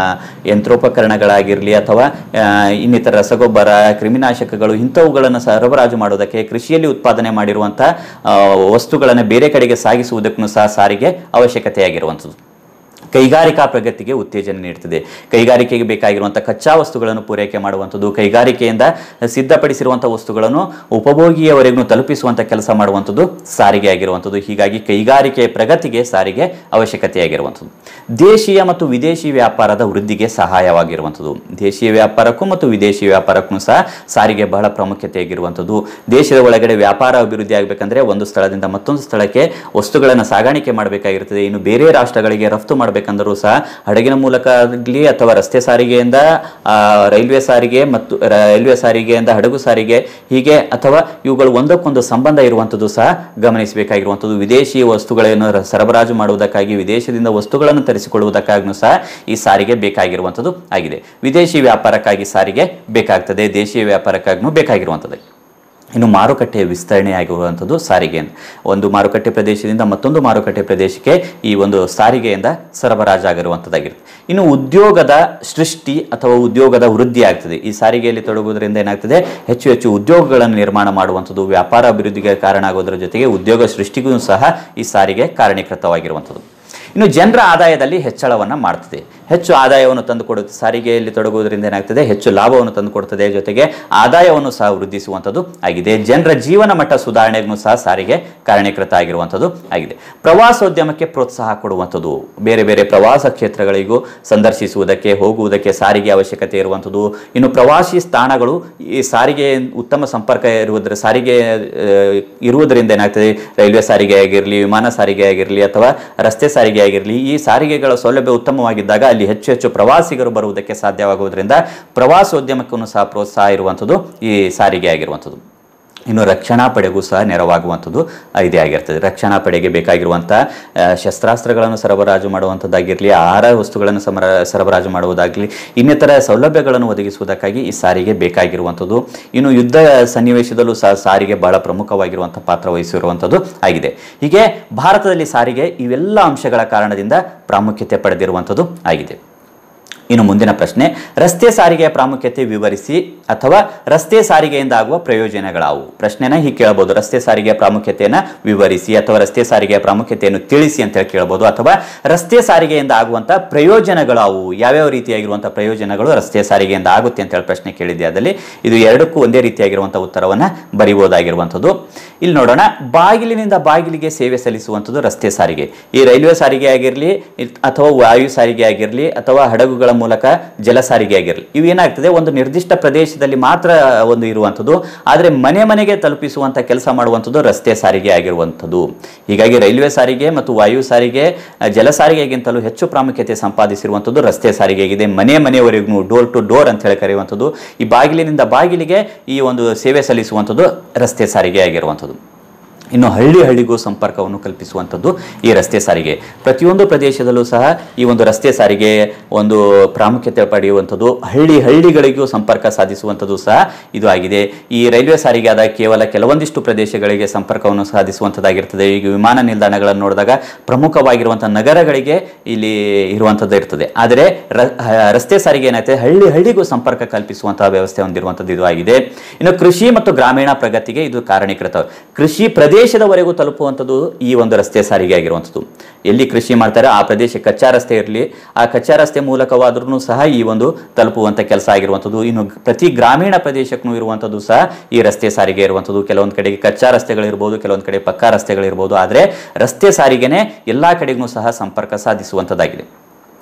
ಯಂತ್ರೋಪಕರಣಗಳಾಗಿರಲಿ ಅಥವಾ ಆ, ಇನ್ನಿತರ ರಸಗೊಬ್ಬರ ಕ್ರಿಮಿನಾಶಕಗಳು ಇಂಥವುಗಳನ್ನು ಸರಬರಾಜು ಮಾಡೋದಕ್ಕೆ ಕೃಷಿಯಲ್ಲಿ ಉತ್ಪಾದನೆ ಮಾಡಿರುವಂಥ ಆ, ವಸ್ತುಗಳನ್ನು ಬೇರೆ ಕಡೆಗೆ ಸಾಗಿಸುವುದಕ್ಕೂ ಸಹ ಸಾರಿಗೆ ಅವಶ್ಯಕತೆಯಾಗಿರುವಂಥದ್ದು ಕೈಗಾರಿಕಾ ಪ್ರಗತಿಗೆ ಉತ್ತೇಜನ ನೀಡುತ್ತದೆ ಕೈಗಾರಿಕೆಗೆ ಬೇಕಾಗಿರುವಂಥ ಕಚ್ಚಾ ವಸ್ತುಗಳನ್ನು ಪೂರೈಕೆ ಮಾಡುವಂಥದ್ದು ಕೈಗಾರಿಕೆಯಿಂದ ಸಿದ್ಧಪಡಿಸಿರುವಂಥ ವಸ್ತುಗಳನ್ನು ಉಪಭೋಗಿಯವರೆಗೂ ತಲುಪಿಸುವಂಥ ಕೆಲಸ ಮಾಡುವಂಥದ್ದು ಸಾರಿಗೆ ಆಗಿರುವಂಥದ್ದು ಹೀಗಾಗಿ ಕೈಗಾರಿಕೆಯ ಪ್ರಗತಿಗೆ ಸಾರಿಗೆ ಅವಶ್ಯಕತೆಯಾಗಿರುವಂಥದ್ದು ದೇಶೀಯ ಮತ್ತು ವಿದೇಶಿ ವ್ಯಾಪಾರದ ವೃದ್ಧಿಗೆ ಸಹಾಯವಾಗಿರುವಂಥದ್ದು ದೇಶೀಯ ವ್ಯಾಪಾರಕ್ಕೂ ಮತ್ತು ವಿದೇಶಿ ವ್ಯಾಪಾರಕ್ಕೂ ಸಹ ಸಾರಿಗೆ ಬಹಳ ಪ್ರಾಮುಖ್ಯತೆಯಾಗಿರುವಂಥದ್ದು ದೇಶದ ಒಳಗಡೆ ವ್ಯಾಪಾರ ಅಭಿವೃದ್ಧಿ ಆಗಬೇಕಂದ್ರೆ ಒಂದು ಸ್ಥಳದಿಂದ ಮತ್ತೊಂದು ಸ್ಥಳಕ್ಕೆ ವಸ್ತುಗಳನ್ನು ಸಾಗಾಣಿಕೆ ಮಾಡಬೇಕಾಗಿರ್ತದೆ ಇನ್ನು ಬೇರೆ ರಾಷ್ಟ್ರಗಳಿಗೆ ರಫ್ತು ಮಾಡಬೇಕಂದರೂ ಸಹ ಹಡಗಿನ ಮೂಲಕ ಆಗಲಿ ಅಥವಾ ರಸ್ತೆ ಸಾರಿಗೆಯಿಂದ ಆ, ರೈಲ್ವೆ ಸಾರಿಗೆ ಮತ್ತು ರೈಲ್ವೆ ಸಾರಿಗೆಯಿಂದ ಹಡಗು ಸಾರಿಗೆ ಹೀಗೆ ಅಥವಾ ಇವುಗಳು ಒಂದಕ್ಕೊಂದು ಸಂಬಂಧ ಇರುವಂಥದ್ದು ಸಹ ಗಮನಿಸಬೇಕಾಗಿರುವಂಥದ್ದು ವಿದೇಶಿ ವಸ್ತುಗಳನ್ನು ರ- ಸರಬರಾಜು ಮಾಡುವುದಕ್ಕಾಗಿ ವಿದೇಶದಿಂದ ವಸ್ತುಗಳನ್ನು ತರಿಸಿಕೊಳ್ಳುವುದಕ್ಕಾಗೂ ಸಹ ಈ ಸಾರಿಗೆ ಬೇಕಾಗಿರುವಂಥದ್ದು ಆಗಿದೆ ವಿದೇಶಿ ವ್ಯಾಪಾರಕ್ಕಾಗಿ ಸಾರಿಗೆ ಬೇಕಾಗ್ತದೆ ದೇಶೀಯ ವ್ಯಾಪಾರಕ್ಕಾಗೂ ಬೇಕಾಗಿರುವಂಥದ್ದು ಇನ್ನು ಮಾರುಕಟ್ಟೆಯ ವಿಸ್ತರಣೆ ಆಗಿರುವಂಥದ್ದು ಸಾರಿಗೆ ಒಂದು ಮಾರುಕಟ್ಟೆ ಪ್ರದೇಶದಿಂದ ಮತ್ತೊಂದು ಮಾರುಕಟ್ಟೆ ಪ್ರದೇಶಕ್ಕೆ ಈ ಒಂದು ಸಾರಿಗೆಯಿಂದ ಸರಬರಾಜಾಗಿರುವಂಥದ್ದಾಗಿರುತ್ತೆ ಇನ್ನು ಉದ್ಯೋಗದ ಸೃಷ್ಟಿ ಅಥವಾ ಉದ್ಯೋಗದ ವೃದ್ಧಿ ಆಗ್ತದೆ ಈ ಸಾರಿಗೆಯಲ್ಲಿ ತೊಡಗುವುದರಿಂದ ಏನಾಗ್ತದೆ ಹೆಚ್ಚು ಹೆಚ್ಚು ಉದ್ಯೋಗಗಳನ್ನು ನಿರ್ಮಾಣ ಮಾಡುವಂಥದ್ದು ವ್ಯಾಪಾರ ಅಭಿವೃದ್ಧಿಗೆ ಕಾರಣ ಆಗೋದ್ರ ಜೊತೆಗೆ ಉದ್ಯೋಗ ಸೃಷ್ಟಿಗೂ ಸಹ ಈ ಸಾರಿಗೆ ಕಾರಣೀಕೃತವಾಗಿರುವಂಥದ್ದು ಇನ್ನು ಜನರ ಆದಾಯದಲ್ಲಿ ಹೆಚ್ಚಳವನ್ನು ಮಾಡ್ತದೆ ಹೆಚ್ಚು ಆದಾಯವನ್ನು ತಂದುಕೊಡುತ್ತೆ ಸಾರಿಗೆಯಲ್ಲಿ ತೊಡಗುವುದರಿಂದ ಏನಾಗ್ತದೆ ಹೆಚ್ಚು ಲಾಭವನ್ನು ತಂದುಕೊಡ್ತದೆ ಜೊತೆಗೆ ಆದಾಯವನ್ನು ಸಹ ವೃದ್ಧಿಸುವಂಥದ್ದು ಆಗಿದೆ ಜನರ ಜೀವನ ಮಟ್ಟ ಸುಧಾರಣೆಗೂ ಸಹ ಸಾರಿಗೆ ಕಾರಣೀಕೃತ ಆಗಿರುವಂಥದ್ದು ಆಗಿದೆ ಪ್ರವಾಸೋದ್ಯಮಕ್ಕೆ ಪ್ರೋತ್ಸಾಹ ಕೊಡುವಂಥದ್ದು ಬೇರೆ ಬೇರೆ ಪ್ರವಾಸ ಕ್ಷೇತ್ರಗಳಿಗೂ ಸಂದರ್ಶಿಸುವುದಕ್ಕೆ ಹೋಗುವುದಕ್ಕೆ ಸಾರಿಗೆ ಅವಶ್ಯಕತೆ ಇರುವಂಥದ್ದು ಇನ್ನು ಪ್ರವಾಸಿ ತಾಣಗಳು ಈ ಸಾರಿಗೆ ಉತ್ತಮ ಸಂಪರ್ಕ ಇರುವುದರ ಸಾರಿಗೆ ಆ, ಇರುವುದರಿಂದ ಏನಾಗ್ತದೆ ರೈಲ್ವೆ ಸಾರಿಗೆ ಆಗಿರಲಿ ವಿಮಾನ ಸಾರಿಗೆ ಆಗಿರಲಿ ಅಥವಾ ರಸ್ತೆ ಸಾರಿಗೆ ಆಗಿರಲಿ ಈ ಸಾರಿಗೆಗಳ ಸೌಲಭ್ಯ ಉತ್ತಮವಾಗಿದ್ದಾಗ ಅಲ್ಲಿ ಹೆಚ್ಚು ಹೆಚ್ಚು ಪ್ರವಾಸಿಗರು ಬರುವುದಕ್ಕೆ ಸಾಧ್ಯವಾಗುವುದರಿಂದ ಪ್ರವಾಸೋದ್ಯಮಕ್ಕೂ ಸಹ ಪ್ರೋತ್ಸಾಹ ಇರುವಂಥದ್ದು ಈ ಸಾರಿಗೆ ಆಗಿರುವಂಥದ್ದು ಇನ್ನು ರಕ್ಷಣಾ ಪಡೆಗೂ ಸಹ ನೆರವಾಗುವಂಥದ್ದು ಇದೇ ಆಗಿರ್ತದೆ ರಕ್ಷಣಾ ಪಡೆಗೆ ಬೇಕಾಗಿರುವಂಥ ಆ, ಶಸ್ತ್ರಾಸ್ತ್ರಗಳನ್ನು ಸರಬರಾಜು ಮಾಡುವಂಥದ್ದಾಗಿರಲಿ ಆಹಾರ ವಸ್ತುಗಳನ್ನು ಸಮರ ಸರಬರಾಜು ಮಾಡುವುದಾಗಲಿ ಇನ್ನಿತರ ಸೌಲಭ್ಯಗಳನ್ನು ಒದಗಿಸುವುದಕ್ಕಾಗಿ ಈ ಸಾರಿಗೆ ಬೇಕಾಗಿರುವಂಥದ್ದು ಇನ್ನು ಯುದ್ಧ ಸನ್ನಿವೇಶದಲ್ಲೂ ಸಹ ಸಾರಿಗೆ ಬಹಳ ಪ್ರಮುಖವಾಗಿರುವಂಥ ಪಾತ್ರ ವಹಿಸಿರುವಂಥದ್ದು ಆಗಿದೆ ಹೀಗೆ ಭಾರತದಲ್ಲಿ ಸಾರಿಗೆ ಇವೆಲ್ಲ ಅಂಶಗಳ ಕಾರಣದಿಂದ ಪ್ರಾಮುಖ್ಯತೆ ಪಡೆದಿರುವಂಥದ್ದು ಆಗಿದೆ ಇನ್ನು ಮುಂದಿನ ಪ್ರಶ್ನೆ ರಸ್ತೆ ಸಾರಿಗೆಯ ಪ್ರಾಮುಖ್ಯತೆ ವಿವರಿಸಿ ಅಥವಾ ರಸ್ತೆ ಸಾರಿಗೆಯಿಂದ ಆಗುವ ಪ್ರಯೋಜನಗಳಾವು ಪ್ರಶ್ನೆನ ಹೀಗೆ ಕೇಳಬಹುದು ರಸ್ತೆ ಸಾರಿಗೆಯ ಪ್ರಾಮುಖ್ಯತೆಯನ್ನು ವಿವರಿಸಿ ಅಥವಾ ರಸ್ತೆ ಸಾರಿಗೆಯ ಪ್ರಾಮುಖ್ಯತೆಯನ್ನು ತಿಳಿಸಿ ಅಂತ ಹೇಳಿ ಕೇಳಬಹುದು ಅಥವಾ ರಸ್ತೆ ಸಾರಿಗೆಯಿಂದ ಆಗುವಂಥ ಪ್ರಯೋಜನಗಳಾವು ಯಾವ್ಯಾವ ರೀತಿಯಾಗಿರುವಂಥ ಪ್ರಯೋಜನಗಳು ರಸ್ತೆ ಸಾರಿಗೆಯಿಂದ ಆಗುತ್ತೆ ಅಂತ ಹೇಳಿ ಪ್ರಶ್ನೆ ಕೇಳಿದ್ದೆ ಅದರಲ್ಲಿ ಇದು ಎರಡಕ್ಕೂ ಒಂದೇ ರೀತಿಯಾಗಿರುವಂಥ ಉತ್ತರವನ್ನು ಬರಿಬಹುದಾಗಿರುವಂಥದ್ದು ಇಲ್ಲಿ ನೋಡೋಣ ಬಾಗಿಲಿನಿಂದ ಬಾಗಿಲಿಗೆ ಸೇವೆ ಸಲ್ಲಿಸುವಂಥದ್ದು ರಸ್ತೆ ಸಾರಿಗೆ ಈ ರೈಲ್ವೆ ಸಾರಿಗೆ ಆಗಿರಲಿ ಅಥವಾ ವಾಯು ಸಾರಿಗೆ ಆಗಿರಲಿ ಅಥವಾ ಹಡಗುಗಳ ಮೂಲಕ ಜಲ ಸಾರಿಗೆ ಆಗಿರಲಿ ಇವು ಏನಾಗ್ತದೆ ಒಂದು ನಿರ್ದಿಷ್ಟ ಪ್ರದೇಶದಲ್ಲಿ ಮಾತ್ರ ಒಂದು ಇರುವಂಥದ್ದು ಆದರೆ ಮನೆ ಮನೆಗೆ ತಲುಪಿಸುವಂಥ ಕೆಲಸ ಮಾಡುವಂಥದ್ದು ರಸ್ತೆ ಸಾರಿಗೆ ಆಗಿರುವಂಥದ್ದು ಹೀಗಾಗಿ ರೈಲ್ವೆ ಸಾರಿಗೆ ಮತ್ತು ವಾಯು ಸಾರಿಗೆ ಅಹ್, ಜಲ ಸಾರಿಗೆಗಿಂತಲೂ ಹೆಚ್ಚು ಪ್ರಾಮುಖ್ಯತೆ ಸಂಪಾದಿಸಿರುವಂಥದ್ದು ರಸ್ತೆ ಸಾರಿಗೆಗಿದೆ ಮನೆ ಮನೆಯವರೆಗೂ ಡೋರ್ ಟು ಡೋರ್ ಅಂತ ಹೇಳಿ ಕರೆಯುವಂಥದ್ದು ಈ ಬಾಗಿಲಿನಿಂದ ಬಾಗಿಲಿಗೆ ಈ ಒಂದು ಸೇವೆ ಸಲ್ಲಿಸುವಂಥದ್ದು ರಸ್ತೆ ಸಾರಿಗೆ ಆಗಿರುವಂಥದ್ದು ಇನ್ನು ಹಳ್ಳಿ ಹಳ್ಳಿಗೂ ಸಂಪರ್ಕವನ್ನು ಕಲ್ಪಿಸುವಂಥದ್ದು ಈ ರಸ್ತೆ ಸಾರಿಗೆ ಪ್ರತಿಯೊಂದು ಪ್ರದೇಶದಲ್ಲೂ ಸಹ ಈ ಒಂದು ರಸ್ತೆ ಸಾರಿಗೆ ಒಂದು ಪ್ರಾಮುಖ್ಯತೆ ಪಡೆಯುವಂಥದ್ದು ಹಳ್ಳಿ ಹಳ್ಳಿಗಳಿಗೂ ಸಂಪರ್ಕ ಸಾಧಿಸುವಂಥದ್ದು ಸಹ ಇದು ಆಗಿದೆ ಈ ರೈಲ್ವೆ ಸಾರಿಗೆ ಆದ ಕೇವಲ ಕೆಲವೊಂದಿಷ್ಟು ಪ್ರದೇಶಗಳಿಗೆ ಸಂಪರ್ಕವನ್ನು ಸಾಧಿಸುವಂಥದ್ದಾಗಿರ್ತದೆ ಈಗ ವಿಮಾನ ನಿಲ್ದಾಣಗಳನ್ನು ನೋಡಿದಾಗ ಪ್ರಮುಖವಾಗಿರುವಂಥ ನಗರಗಳಿಗೆ ಇಲ್ಲಿ ಇರುವಂಥದ್ದು ಇರ್ತದೆ ಆದರೆ ರ- ಹ- ರಸ್ತೆ ಸಾರಿಗೆ ಏನಾಯ್ತು ಹಳ್ಳಿ ಹಳ್ಳಿಗೂ ಸಂಪರ್ಕ ಕಲ್ಪಿಸುವಂತಹ ವ್ಯವಸ್ಥೆ ಹೊಂದಿರುವಂಥದ್ದು ಇದು ಆಗಿದೆ ಇನ್ನು ಕೃಷಿ ಮತ್ತು ಗ್ರಾಮೀಣ ಪ್ರಗತಿಗೆ ಇದು ಕಾರಣೀಕೃತ ಕೃಷಿ ಪ್ರದೇಶದವರೆಗೂ ತಲುಪುವಂಥದ್ದು ಈ ಒಂದು ರಸ್ತೆ ಸಾರಿಗೆ ಆಗಿರುವಂಥದ್ದು ಎಲ್ಲಿ ಕೃಷಿ ಮಾಡ್ತಾರೆ ಆ ಪ್ರದೇಶ ಕಚ್ಚಾ ರಸ್ತೆ ಇರಲಿ ಆ ಕಚ್ಚಾ ರಸ್ತೆ ಮೂಲಕವಾದ್ರೂ ಸಹ ಈ ಒಂದು ತಲುಪುವಂಥ ಕೆಲಸ ಆಗಿರುವಂಥದ್ದು ಇನ್ನು ಪ್ರತಿ ಗ್ರಾಮೀಣ ಪ್ರದೇಶಕ್ಕೂ ಇರುವಂಥದ್ದು ಸಹ ಈ ರಸ್ತೆ ಸಾರಿಗೆ ಇರುವಂಥದ್ದು ಕೆಲವೊಂದು ಕಡೆಗೆ ಕಚ್ಚಾ ರಸ್ತೆಗಳಿರ್ಬೋದು ಕೆಲವೊಂದು ಕಡೆ ಪಕ್ಕಾ ರಸ್ತೆಗಳಿರ್ಬೋದು ಆದರೆ ರಸ್ತೆ ಸಾರಿಗೆನೇ ಎಲ್ಲ ಕಡೆಗೂ ಸಹ ಸಂಪರ್ಕ ಸಾಧಿಸುವಂಥದ್ದಾಗಿದೆ